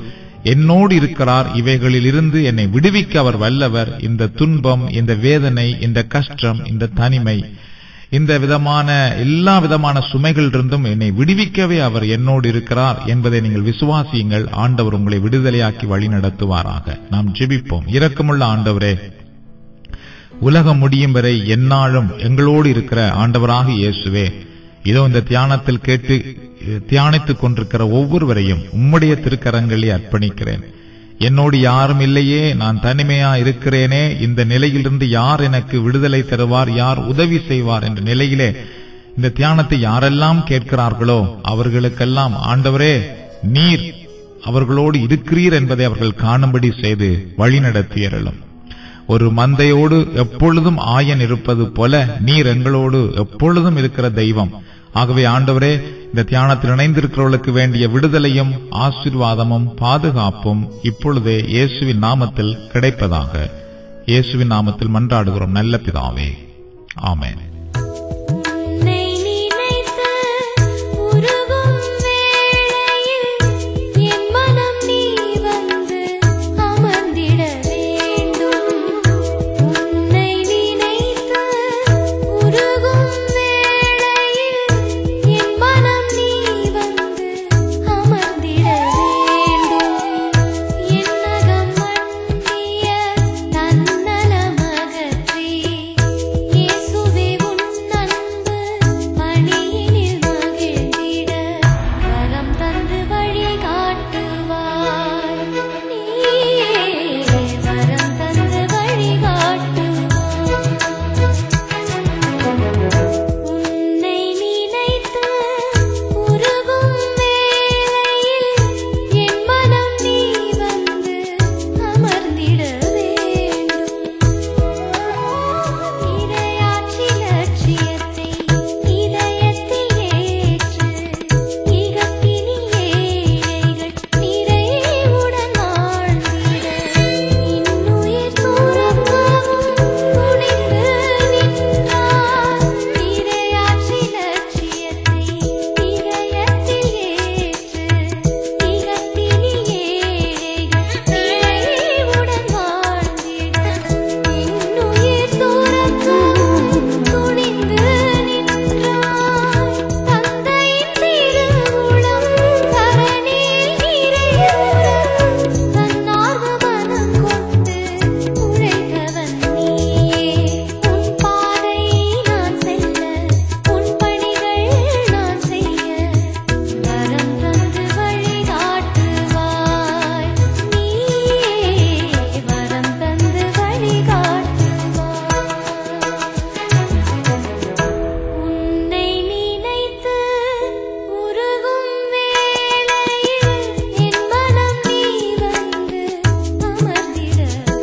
என்னோடு இருக்கிறார் இவைகளிலிருந்து என்னை விடுவிக்க அவர் வல்லவர் இந்த துன்பம் இந்த வேதனை இந்த கஷ்டம் இந்த தனிமை இந்த விதமான எல்லா விதமான சுமைகளிலிருந்தும் என்னை விடுவிக்கவே அவர் என்னோடு இருக்கிறார் என்பதை நீங்கள் விசுவாசியுங்கள் ஆண்டவர் உங்களை விடுதலையாக்கி வழி நடத்துவாராக நாம் ஜெபிப்போம் இரக்கமுள்ள ஆண்டவரே உலகம் முடியும் வரை எந்நாளும் எங்களோடு இருக்கிற ஆண்டவராக இயேசுவே இதோ இந்த தியானத்தில் கேட்டு தியானித்துக் கொண்டிருக்கிற ஒவ்வொருவரையும் உம்முடைய திருக்கரங்களே அர்ப்பணிக்கிறேன் என்னோடு யாரும் இல்லையே நான் தனிமையா இருக்கிறேனே இந்த நிலையிலிருந்து யார் எனக்கு விடுதலை தருவார் யார் உதவி செய்வார் என்ற நிலையிலே இந்த தியானத்தை யாரெல்லாம் கேட்கிறார்களோ அவர்களுக்கெல்லாம் ஆண்டவரே நீர் அவர்களோடு இருக்கிறீர் என்பதை அவர்கள் காணும்படி செய்து வழிநடத்தியறலும் ஒரு மந்தையோடு எப்பொழுதும் ஆயன் இருப்பது போல நீர் எங்களோடு எப்பொழுதும் இருக்கிற தெய்வம் ஆகவே ஆண்டவரே இந்த தியானத்தில் இணைந்திருக்கிறவர்களுக்கு வேண்டிய விடுதலையும் ஆசீர்வாதமும் பாதுகாப்பும் இப்பொழுதே இயேசுவின் நாமத்தில் கிடைப்பதாக இயேசுவின் நாமத்தில் மன்றாடுகிறோம் நல்ல பிதாவே ஆமென் உன்னை நினைத்து உருகும் வேளையில் என் மனம் நீ வந்து அமர்ந்திட வேண்டும் உன்னை நினைத்து உருகும் வேளையில் என் மனம் நீ வந்து அமர்ந்திட வேண்டும் என்னகம் மன்னிய தன்னலமகற்றி இயேசுவே உன் அன்பு பணியினில் மகிழ்ந்திட வரம் தந்து வழிகாட்டுவாய் நீயே வரம் தந்து வழிகாட்டுவாய் உன்னை நினைத்து உருகும் வேளையில் என் மனம் நீ வந்து அமர்ந்திட வேண்டும் இரையாட்சி லட்சியத்தை இதயத்தில் ஏற்று இகத்தினிலே ஏழைகள் நிறைவுடன் வாழ்ந்திட இன்னுயிர் துறக்கவும் துணிந்து நின்றார் இரையாட்சி லட்சியத்தை இதயத்தில் ஏற்று இகத்தினிலே ஏழைகள் நிறைவுடன் வாழ்ந்திட இன்னுயிர் துறக்கவும் துணிந்து நின்றாய் தந்தையின் திருவுளம் தரணில் நிறைவுற தன்னார்வ மனம் கொண்டு உழைத்தவன் நீயே உன் பாதை நான் செல்ல உன் பணிகள் நான் செய்ய வரம் தந்து வழிகாட்டுவாய் நீயே வரம் தந்து வழிகாட்டுவாய் உன்னை நினைத்து உருகும் வேளையில் என் மனம் நீ வந்து அமர்ந்திட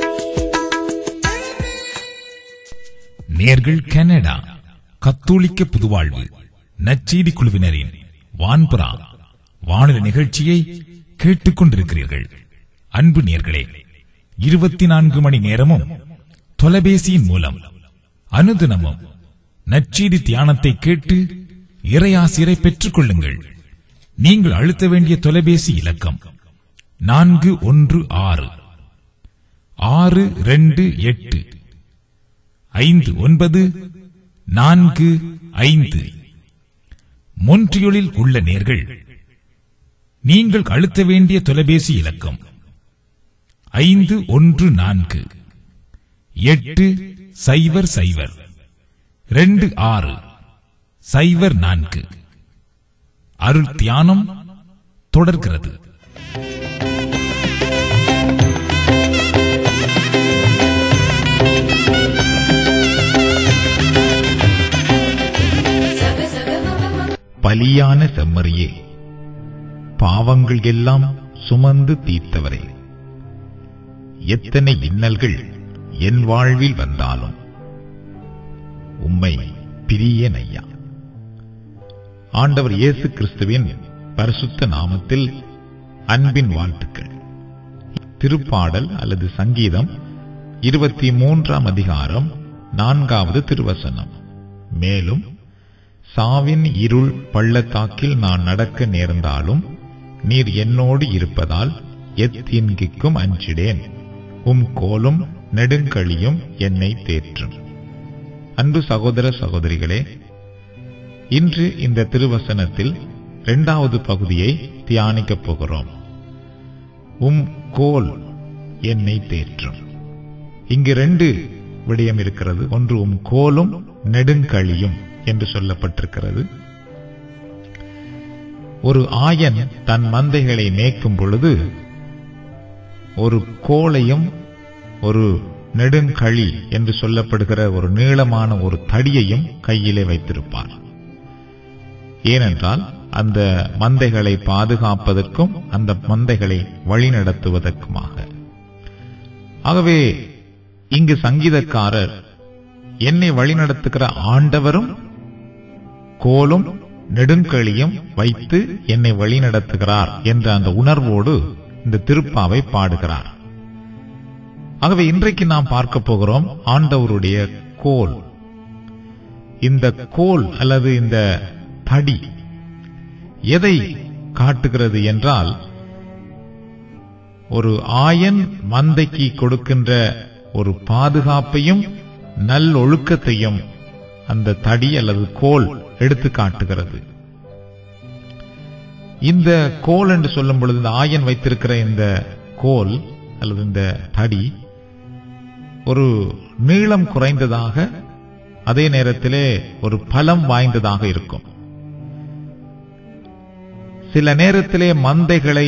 நேர்கள் கனடா கத்தோலிக்க புதுவாழ்வு நச்செய்தி குழுவினரின் வான்புறா வானொலி நிகழ்ச்சியை கேட்டுக் கொண்டிருக்கிறீர்கள் அன்பு நேர்களே இருபத்தி நான்கு மணி நேரமும் தொலைபேசியின் மூலம் அனுதினமும் நச்செய்தி தியானத்தை கேட்டு இறையாசிரை பெற்றுக் கொள்ளுங்கள் நீங்கள் அழுத்த வேண்டிய தொலைபேசி இலக்கம் நான்கு ஒன்று ஆறு ஆறு ரெண்டு எட்டு ஐந்து ஒன்பது நான்கு ஐந்து மொன்றியொலில் உள்ள நேர்கள் நீங்கள் அழுத்த வேண்டிய தொலைபேசி இலக்கம் ஐந்து ஒன்று நான்கு எட்டு சைபர் சைபர் ரெண்டு ஆறு சைபர் நான்கு அருள் தியானம் தொடர்கிறது சக சக மம பலியான செம்மறியே பாவங்கள் எல்லாம் சுமந்து தீர்த்தவரே எத்தனை இன்னல்கள் என் வாழ்வில் வந்தாலும் உம்மை பிரியேன் ஐயா ஆண்டவர் இயேசு கிறிஸ்துவின் பரிசுத்த நாமத்தில் அன்பின் வாழ்த்துக்கள் திருப்பாடல் அல்லது சங்கீதம் இருபத்தி மூன்றாம் அதிகாரம் நான்காவது திருவசனம் மேலும் சாவின் இருள் பள்ளத்தாக்கில் நான் நடக்க நேர்ந்தாலும் நீர் என்னோடு இருப்பதால் எத்தீன்கிக்கும் அஞ்சிடேன் உம் கோலும் நெடுங்கழியும் என்னை தேற்றும் அன்பு சகோதர சகோதரிகளே இன்று இந்த திருவசனத்தில் இரண்டாவது பகுதியை தியானிக்கப் போகிறோம் உம் கோல் என்னை தேற்றும் இங்கு ரெண்டு விடயம் இருக்கிறது ஒன்று உம் கோலும் நெடுங்கழியும் என்று சொல்லப்பட்டிருக்கிறது ஒரு ஆயன் தன் மந்தைகளை மேய்க்கும் பொழுது ஒரு கோலையும் ஒரு நெடுங்கழி என்று சொல்லப்படுகிற ஒரு நீளமான ஒரு தடியையும் கையிலே வைத்திருப்பார் ஏனென்றால் அந்த மந்தைகளை பாதுகாப்பதற்கும் அந்த மந்தைகளை வழிநடத்துவதற்குமாக ஆகவே இங்கு சங்கீதக்காரர் என்னை வழிநடத்துகிற ஆண்டவரும் கோலும் நெடுங்கழியும் வைத்து என்னை வழிநடத்துகிறார் என்ற அந்த உணர்வோடு இந்த திருப்பாவை பாடுகிறார் ஆகவே இன்றைக்கு நாம் பார்க்க போகிறோம் ஆண்டவருடைய கோல் இந்த கோல் அல்லது இந்த தடி எதை காட்டுகிறது என்றால் ஒரு ஆயன் மந்தைக்கு கொடுக்கின்ற ஒரு பாதுகாப்பையும் நல்லொழுக்கத்தையும் அந்த தடி அல்லது கோல் எடுத்து காட்டுகிறது இந்த கோல் என்று சொல்லும் பொழுது இந்த ஆயன் வைத்திருக்கிற இந்த கோல் அல்லது இந்த தடி ஒரு நீளம் குறைந்ததாக அதே நேரத்திலே ஒரு பலம் வாய்ந்ததாக இருக்கும் சில நேரத்திலே மந்தைகளை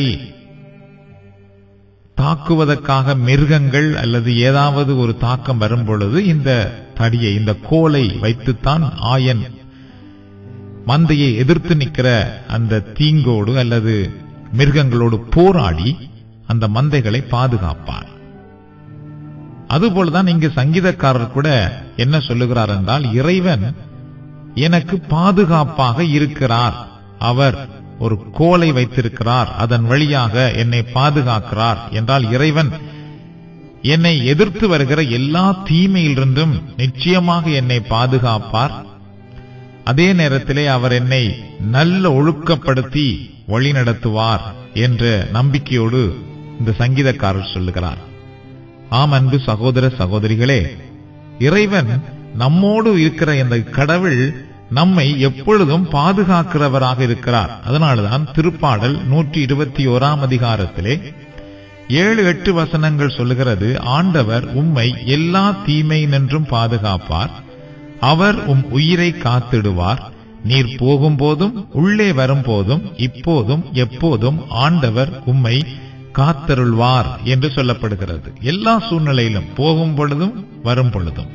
தாக்குவதற்காக மிருகங்கள் அல்லது ஏதாவது ஒரு தாக்கம் வரும் பொழுது இந்த தடியை இந்த கோலை வைத்துத்தான் ஆயன் மந்தையை எதிர்த்து நிற்கிற அந்த தீங்கோடு அல்லது மிருகங்களோடு போராடி அந்த மந்தைகளை பாதுகாப்பார் அதுபோலதான் இங்கு சங்கீதக்காரர் கூட என்ன சொல்லுகிறார் என்றால் இறைவன் எனக்கு பாதுகாப்பாக இருக்கிறார் அவர் ஒரு கோலை வைத்திருக்கிறார் அதன் வழியாக என்னை பாதுகாக்கிறார் என்றால் இறைவன் என்னை எதிர்த்து வருகிற எல்லா தீமையிலிருந்தும் நிச்சயமாக என்னை பாதுகாப்பார் அதே நேரத்திலே அவர் என்னை நல்ல ஒழுக்கப்படுத்தி வழிநடத்துவார் என்ற நம்பிக்கையோடு இந்த சங்கீதக்காரர் சொல்லுகிறார் ஆம் அன்பு சகோதர சகோதரிகளே இறைவன் நம்மோடு இருக்கிற இந்த கடவுள் நம்மை எப்பொழுதும் பாதுகாக்கிறவராக இருக்கிறார் அதனால்தான் திருப்பாடல் நூற்றி இருபத்தி ஓராம் அதிகாரத்திலே ஏழு எட்டு வசனங்கள் சொல்லுகிறது ஆண்டவர் உம்மை எல்லா தீமை நின்றும் பாதுகாப்பார் அவர் உம் உயிரை காத்திடுவார் நீர் போகும்போதும் உள்ளே வரும்போதும் இப்போதும் எப்போதும் ஆண்டவர் உம்மை காத்தருள்வார் என்று சொல்லப்படுகிறது எல்லா சூழ்நிலையிலும் போகும் பொழுதும் வரும் பொழுதும்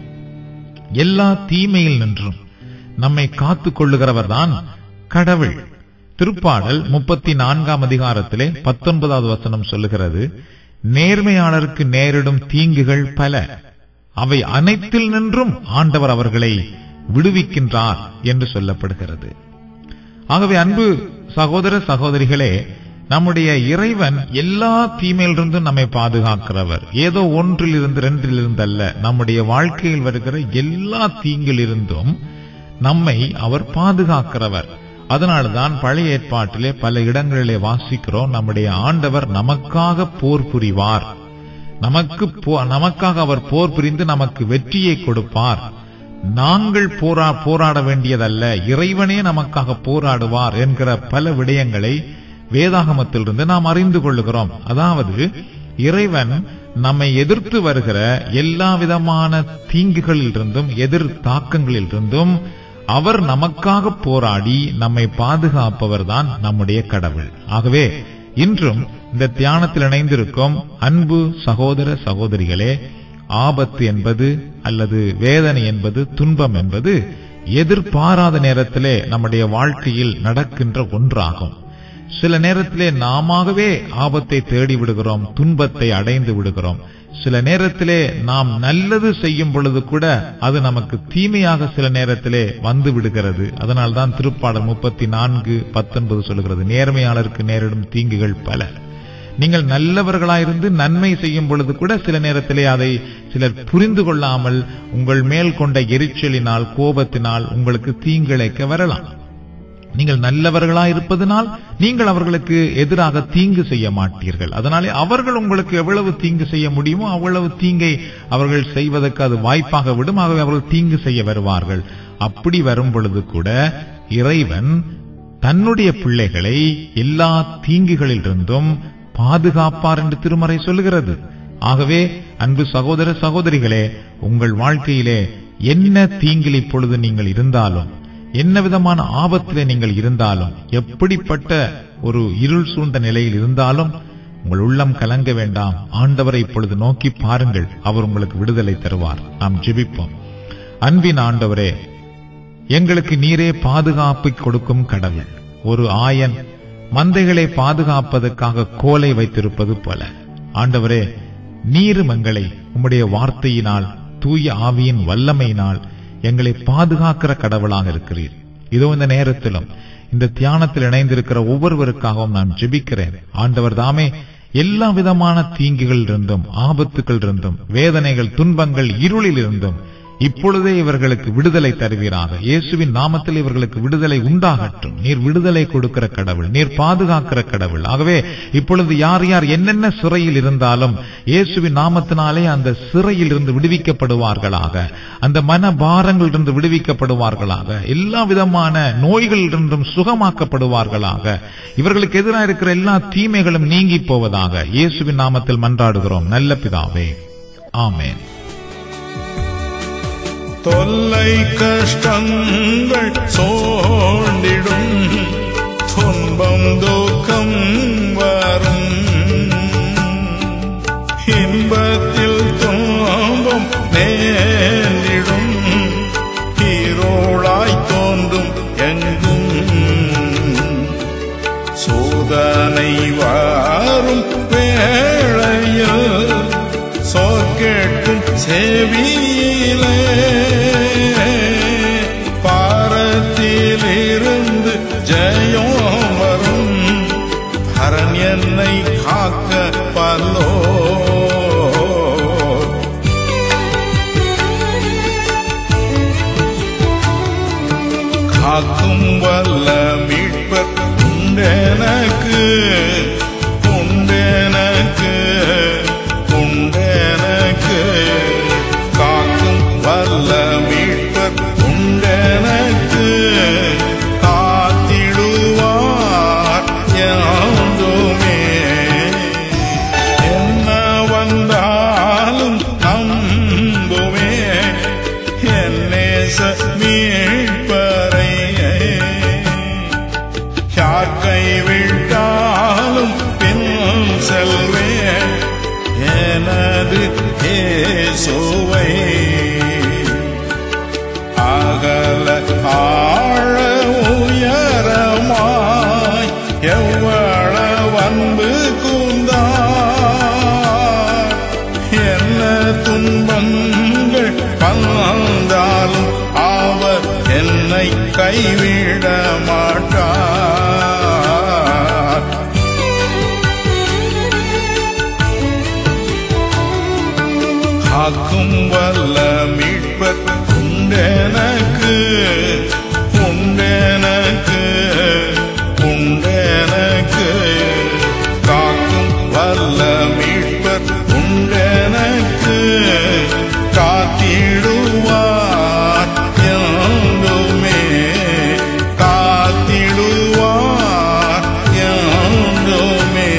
எல்லா தீமையில் நின்றும் நம்மை காத்துக் கொள்ளுகிறவர் தான் கடவுள் திருப்பாடல் முப்பத்தி நான்காம் அதிகாரத்திலே பத்தொன்பதாவது வசனம் சொல்லுகிறது நேர்மையாளருக்கு நேரிடும் தீங்குகள் பல அவை அனைத்தில் நின்றும் ஆண்டவர் அவர்களை விடுவிக்கின்றார் என்று சொல்லப்படுகிறது ஆகவே அன்பு சகோதர சகோதரிகளே நம்முடைய இறைவன் எல்லா தீமையிலிருந்தும் நம்மை பாதுகாக்கிறவர் ஏதோ ஒன்றிலிருந்து ரெண்டிலிருந்து அல்ல நம்முடைய வாழ்க்கையில் வருகிற எல்லா தீங்கிலிருந்தும் நம்மை அவர் பாதுகாக்கிறவர் அதனால்தான் பழைய ஏற்பாட்டிலே பல இடங்களிலே வாசிக்கிறோம் நம்முடைய ஆண்டவர் நமக்காக போர் புரிவார் நமக்கு போ- நமக்காக அவர் போர் புரிந்து நமக்கு வெற்றியை கொடுப்பார் நாங்கள் போரா போராட வேண்டியதல்ல இறைவனே நமக்காக போராடுவார் என்கிற பல விடயங்களை வேதாகமத்திலிருந்து நாம் அறிந்து கொள்ளுகிறோம் அதாவது இறைவன் நம்மை எதிர்த்து வருகிற எல்லா விதமான தீங்குகளிலிருந்தும் எதிர் தாக்கங்களிலிருந்தும் அவர் நமக்காக போராடி நம்மை பாதுகாப்பவர் தான் நம்முடைய கடவுள் ஆகவே இன்றும் இந்த தியானத்தில் இணைந்திருக்கும் அன்பு சகோதர சகோதரிகளே ஆபத்து என்பது அல்லது வேதனை என்பது துன்பம் என்பது எதிர்பாராத நேரத்திலே நம்முடைய வாழ்க்கையில் நடக்கின்ற ஒன்றாகும் சில நேரத்திலே நாமாகவே ஆபத்தை தேடி விடுகிறோம் துன்பத்தை அடைந்து விடுகிறோம் சில நேரத்திலே நாம் நல்லது செய்யும் பொழுது கூட அது நமக்கு தீமையாக சில நேரத்திலே வந்து விடுகிறது அதனால்தான் திருப்பாடல் முப்பத்தி நான்கு பத்தொன்பது சொல்லுகிறது நேர்மையாளருக்கு நேரிடும் தீங்குகள் பல நீங்கள் நல்லவர்களாயிருந்து நன்மை செய்யும் பொழுது கூட சில நேரத்திலே அதை சிலர் புரிந்து கொள்ளாமல் உங்கள் மேல் கொண்ட எரிச்சலினால் கோபத்தினால் உங்களுக்கு தீங்கிழைக்க வரலாம் நீங்கள் நல்லவர்களாய் இருப்பதனால் நீங்கள் அவர்களுக்கு எதிராக தீங்கு செய்ய மாட்டீர்கள் அதனாலே அவர்கள் உங்களுக்கு எவ்வளவு தீங்கு செய்ய முடியுமோ அவ்வளவு தீங்கை அவர்கள் செய்வதற்கு அது வாய்ப்பாக விடும் ஆகவே அவர்கள் தீங்கு செய்ய வருவார்கள் அப்படி வரும் பொழுது கூட இறைவன் தன்னுடைய பிள்ளைகளை எல்லா தீங்குகளிலிருந்தும் பாதுகாப்பார் என்று திருமறை சொல்லுகிறது ஆகவே அன்பு சகோதர சகோதரிகளே உங்கள் வாழ்க்கையிலே என்ன தீங்கில் இப்பொழுது நீங்கள் இருந்தாலும் என்ன விதமான ஆபத்திலே நீங்கள் இருந்தாலும் எப்படிப்பட்ட ஒரு இருள் சூழ்ந்த நிலையில் இருந்தாலும் உங்கள் உள்ளம் கலங்க வேண்டாம் ஆண்டவரை இப்பொழுது நோக்கி பாருங்கள் அவர் உங்களுக்கு விடுதலை தருவார் நாம் ஜெபிப்போம் அன்பின் ஆண்டவரே எங்களுக்கு நீரே பாதுகாப்பை கொடுக்கும் கடவுள் ஒரு ஆயன் மந்தைகளை பாதுகாப்பதற்காக கோலை வைத்திருப்பது போல ஆண்டவரே நீரும் எங்களை உம்முடைய வார்த்தையினால் தூய ஆவியின் வல்லமையினால் எங்களை பாதுகாக்கிற கடவுளாக இருக்கிறீர் இதோ இந்த நேரத்திலும் இந்த தியானத்தில் இணைந்திருக்கிற ஒவ்வொருவருக்காகவும் நான் ஜெபிக்கிறேன் ஆண்டவர் தாமே எல்லா விதமான தீங்குகள் இருந்தும் ஆபத்துக்கள் இருந்தும் வேதனைகள் துன்பங்கள் இருளில் இருந்தும் இப்பொழுதே இவர்களுக்கு விடுதலை தருவீராக இயேசுவின் நாமத்தில் இவர்களுக்கு விடுதலை உண்டாகட்டும் நீர் விடுதலை கொடுக்கிற கடவுள் நீர் பாதுகாக்கிற கடவுள் ஆகவே இப்பொழுது யார் யார் என்னென்ன சிறையில் இருந்தாலும் இயேசுவின் நாமத்தினாலே அந்த சிறையில் இருந்து விடுவிக்கப்படுவார்களாக அந்த மன பாரங்களிலிருந்து விடுவிக்கப்படுவார்களாக எல்லா விதமான நோய்களிலிருந்தும் சுகமாக்கப்படுவார்களாக இவர்களுக்கு எதிராக இருக்கிற எல்லா தீமைகளும் நீங்கி போவதாக இயேசுவின் நாமத்தில் மன்றாடுகிறோம் நல்ல பிதாவே ஆமென் தொல்லை கஷ்டங்கள் சோண்டிடும் துன்பம் துக்கம் வரும் இன்பத்தில் துன்பம் நேர்ந்திடும் ஈரோளாய் தோன்றும் எங்கும் சோதனை வாரும் வேளையில் சோக்கேட்டும் செவியிலே பாரத்திலிருந்து ஜெயம் வரும் ஹரன் என்னை காக்க பல்லோ காக்கும் வல்ல மீட்பர் உண்டெனக்கு உண்டெனக்கு உண்டெனக்கு காக்கும் வல்ல மீட்பர் உண்டெனக்கு காத்திடுவார் யாதுமே என்ன வந்தாலும் நம்புவே என் நேச மீட்பரை யார் கைவிட்டாலும் பின் செல்வேன் எனது ஏசுவை அகல ஆழ உயரமாய் எவ்வளவு அன்பு கூந்தார் என்ன துன்பங்கள் வந்தாலும் அவர் என்னை கைவிட மாட்டார் காக்கும் வல்ல மீட்பர் உண்டெனக்கு உண்டெனக்கு உண்டெனக்கு காக்கும் வல்ல மீட்பர் உண்டெனக்கு காத்திடுவார் எங்குமே காத்திடுவார் எங்குமே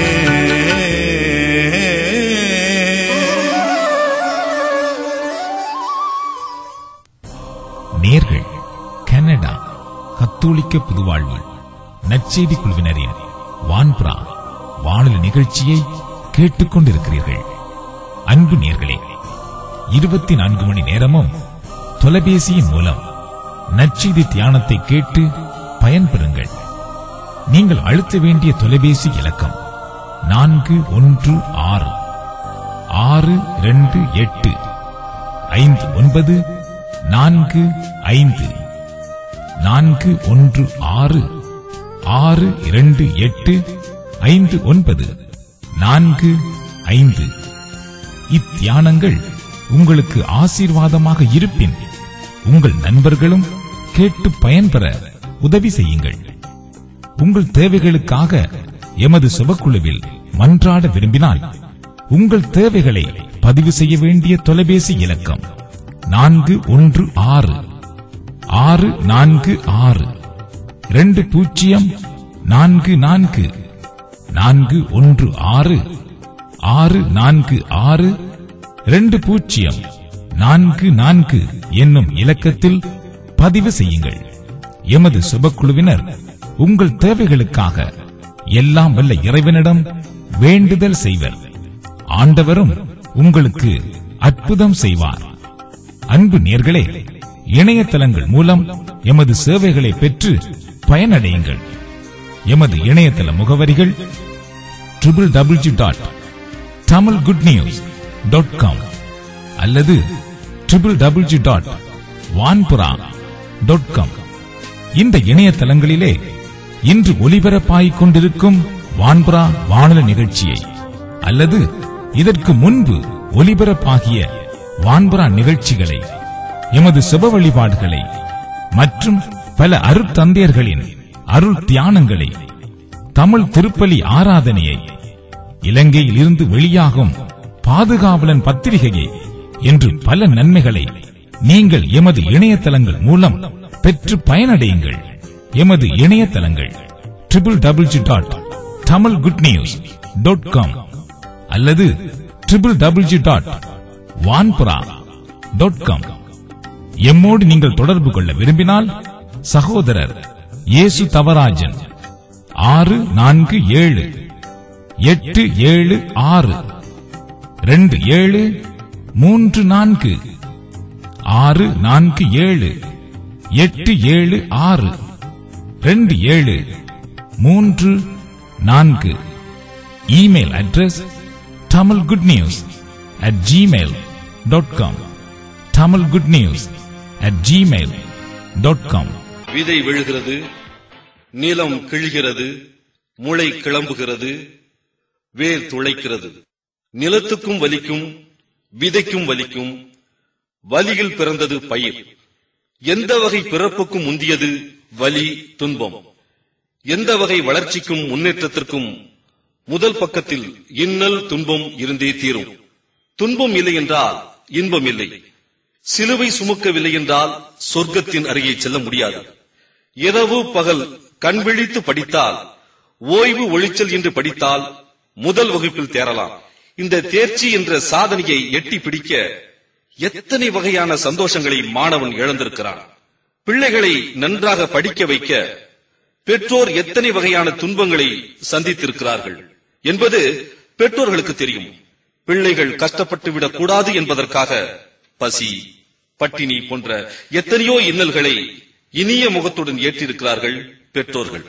நேர்கள் கனடா கத்தோலிக்க புதுவாழ்வு நற்செய்தி குழுவினரின் வான்புறா வானொலி நிகழ்ச்சியை கேட்டுக்கொண்டிருக்கிறீர்கள் அன்பு நேர்களே இருபத்தி நான்கு மணி நேரமும் தொலைபேசியின் மூலம் நற்செய்தி தியானத்தை கேட்டு பயன்பெறுங்கள் நீங்கள் அழுத்த வேண்டிய தொலைபேசி இலக்கம் நான்கு ஒன்று ஆறு ஆறு இரண்டு எட்டு ஐந்து ஒன்பது நான்கு ஐந்து நான்கு ஒன்று ஆறு ஆறு இரண்டு எட்டு ஐந்து ஒன்பது நான்கு ஐந்து இத்தியானங்கள் உங்களுக்கு ஆசீர்வாதமாக இருப்பின் உங்கள் நண்பர்களும் கேட்டு பயன்பெற உதவி செய்யுங்கள் உங்கள் தேவைகளுக்காக எமது சுபக்குழுவில் மன்றாட விரும்பினால் உங்கள் தேவைகளை பதிவு செய்ய வேண்டிய தொலைபேசி இலக்கம் நான்கு ஒன்று ஆறு ஆறு நான்கு ஆறு ரெண்டு பூஜ்ஜியம் நான்கு நான்கு நான்கு ஒன்று ஆறு ஆறு நான்கு ஆறு ரெண்டு பூஜ்ஜியம் நான்கு நான்கு என்னும் இலக்கத்தில் பதிவு செய்யுங்கள் எமது சுபக்குழுவினர் உங்கள் தேவைகளுக்காக எல்லாம் வல்ல இறைவனிடம் வேண்டுதல் செய்வர் ஆண்டவரும் உங்களுக்கு அற்புதம் செய்வார் அன்பு நேர்களே இணையதளங்கள் மூலம் எமது சேவைகளை பெற்று பயனடையுங்கள் எமது இணையதள முகவரிகள் triple W dot Tamil good news dot com அல்லது triple W dot Vanpura dot com இந்த இணையதளங்களிலே இன்று ஒலிபரப்பாகிக் கொண்டிருக்கும் வான்புரா வானொலி நிகழ்ச்சியை அல்லது இதற்கு முன்பு ஒலிபரப்பாகிய வான்புரா நிகழ்ச்சிகளை எமது சுப வழிபாடுகளை மற்றும் பல அருட்தந்தையர்களின் அருள் தியானங்களை தமிழ் திருப்பலி ஆராதனையை இலங்கையில் இருந்து வெளியாகும் பாதுகாவலன் பத்திரிகையை என்று பல நன்மைகளை நீங்கள் எமது இணையதளங்கள் மூலம் பெற்று பயனடையுங்கள் எமது இணையதளங்கள் triple W dot Tamil good news dot com அல்லது triple W dot Vanpura dot com எம்மோடு நீங்கள் தொடர்பு கொள்ள விரும்பினால் சகோதரர் இயேசு தவராஜன் ஆறு நான்கு ஏழு எட்டு ஏழு ஆறு ரெண்டு ஏழு மூன்று நான்கு ஆறு நான்கு ஏழு எட்டு ஏழு ஆறு ரெண்டு ஏழு மூன்று நான்கு email address Tamil good news at Gmail dot com Tamil good news at Gmail dot com விதை விழுகிறது நிலம் கிழிகிறது முளை கிளம்புகிறது வேர் துளைக்கிறது நிலத்துக்கும் வலிக்கும் விதைக்கும் வலிக்கும் வலியில் பிறந்தது பயிர் எந்த வகை பிறப்புக்கும் முந்தியது வலி துன்பம் எந்த வகை வளர்ச்சிக்கும் முன்னேற்றத்திற்கும் முதல் பக்கத்தில் இன்னல் துன்பம் இருந்தே தீரும் துன்பம் இல்லை என்றால் இன்பம் இல்லை சிலுவை சுமக்கவில்லை என்றால் சொர்க்கத்தின் அருகே செல்ல முடியாது இரவு பகல் கண் விழித்து படித்தால் ஓய்வு ஒளிச்சல் என்று படித்தால் முதல் வகுப்பில் தேரலாம் இந்த தேர்ச்சி என்ற சாதனையை எட்டி பிடிக்க எத்தனை வகையான சந்தோஷங்களை மாணவன் இழந்திருக்கிறான் பிள்ளைகளை நன்றாக படிக்க வைக்க பெற்றோர் எத்தனை வகையான துன்பங்களை சந்தித்திருக்கிறார்கள் என்பது பெற்றோர்களுக்கு தெரியும் பிள்ளைகள் கஷ்டப்பட்டு விடக் கூடாது என்பதற்காக பசி பட்டினி போன்ற எத்தனையோ இன்னல்களை இனிய முகத்துடன் ஏற்றிருக்கிறார்கள் பெற்றோர்கள்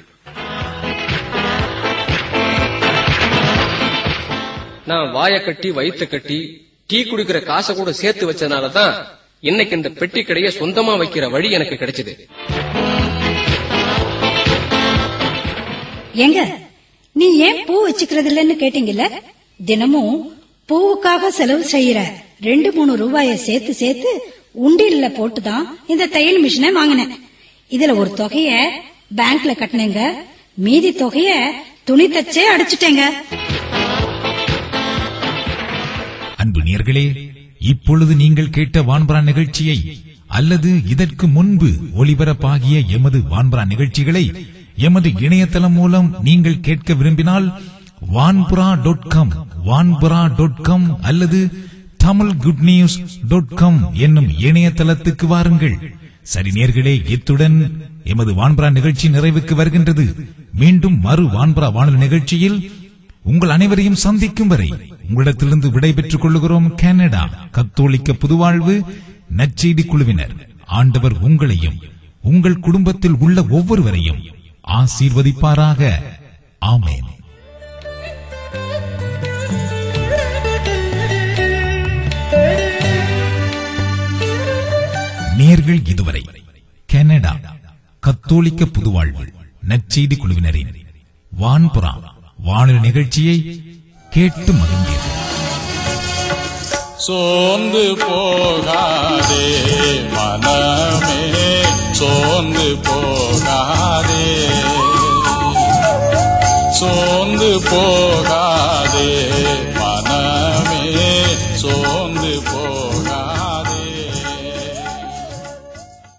நான் வாய கட்டி வயிற்ற கட்டி டீ குடிக்கிற காசை கூட சேர்த்து வச்சனால தான் இன்னைக்கு இந்த பெட்டி கடையை சொந்தமா வைக்கிற வழி எனக்கு கிடைச்சது ஏங்க நீ ஏன் பூ வச்சுக்கிறது இல்லன்னு கேட்டீங்கல்ல தினமும் பூவுக்காக செலவு செய்யற ரெண்டு மூணு ரூபாய சேர்த்து சேர்த்து உண்டியல்ல போட்டுதான் இந்த தையல் மிஷினை வாங்கினேன் இதுல ஒரு தொகைய பேங்க்ல கட்டினேங்க மீதி தொகைய துணி தச்சே அடிச்சிட்டேங்க அன்பு நேர்களே இப்பொழுது நீங்கள் கேட்ட வான்பரா நிகழ்ச்சியை அல்லது இதற்கு முன்பு ஒலிபரப்பாகிய எமது வான்பரா நிகழ்ச்சிகளை எமது இணையதளம் மூலம் நீங்கள் கேட்க விரும்பினால் Vanpura dot com Vanpura dot com அல்லது Tamil good news dot com என்னும் இணையதளத்துக்கு வாருங்கள் சரி நேர்களே இத்துடன் எமது வான்புரா நிகழ்ச்சி நிறைவுக்கு வருகின்றது மீண்டும் மறு வான்புரா வானொலி நிகழ்ச்சியில் உங்கள் அனைவரையும் சந்திக்கும் வரை உங்களிடத்திலிருந்து விடைபெற்றுக் கொள்கிறோம் கனடா கத்தோலிக்க புதுவாழ்வு நற்செய்தி குழுவினர் ஆண்டவர் உங்களையும் உங்கள் குடும்பத்தில் உள்ள ஒவ்வொருவரையும் ஆசீர்வதிப்பாராக ஆமேன் நேர்கள் இதுவரை கனடா கத்தோலிக்க புதுவாழ்வு நற்செய்தி குழுவினரின் வான்புறா வானொலி நிகழ்ச்சியை கேட்டு மகிழ்ந்தீர்கள் சோர்ந்து போகாதே மனமே சோர்ந்து போகாதே சோர்ந்து போகாதே மனமே சோ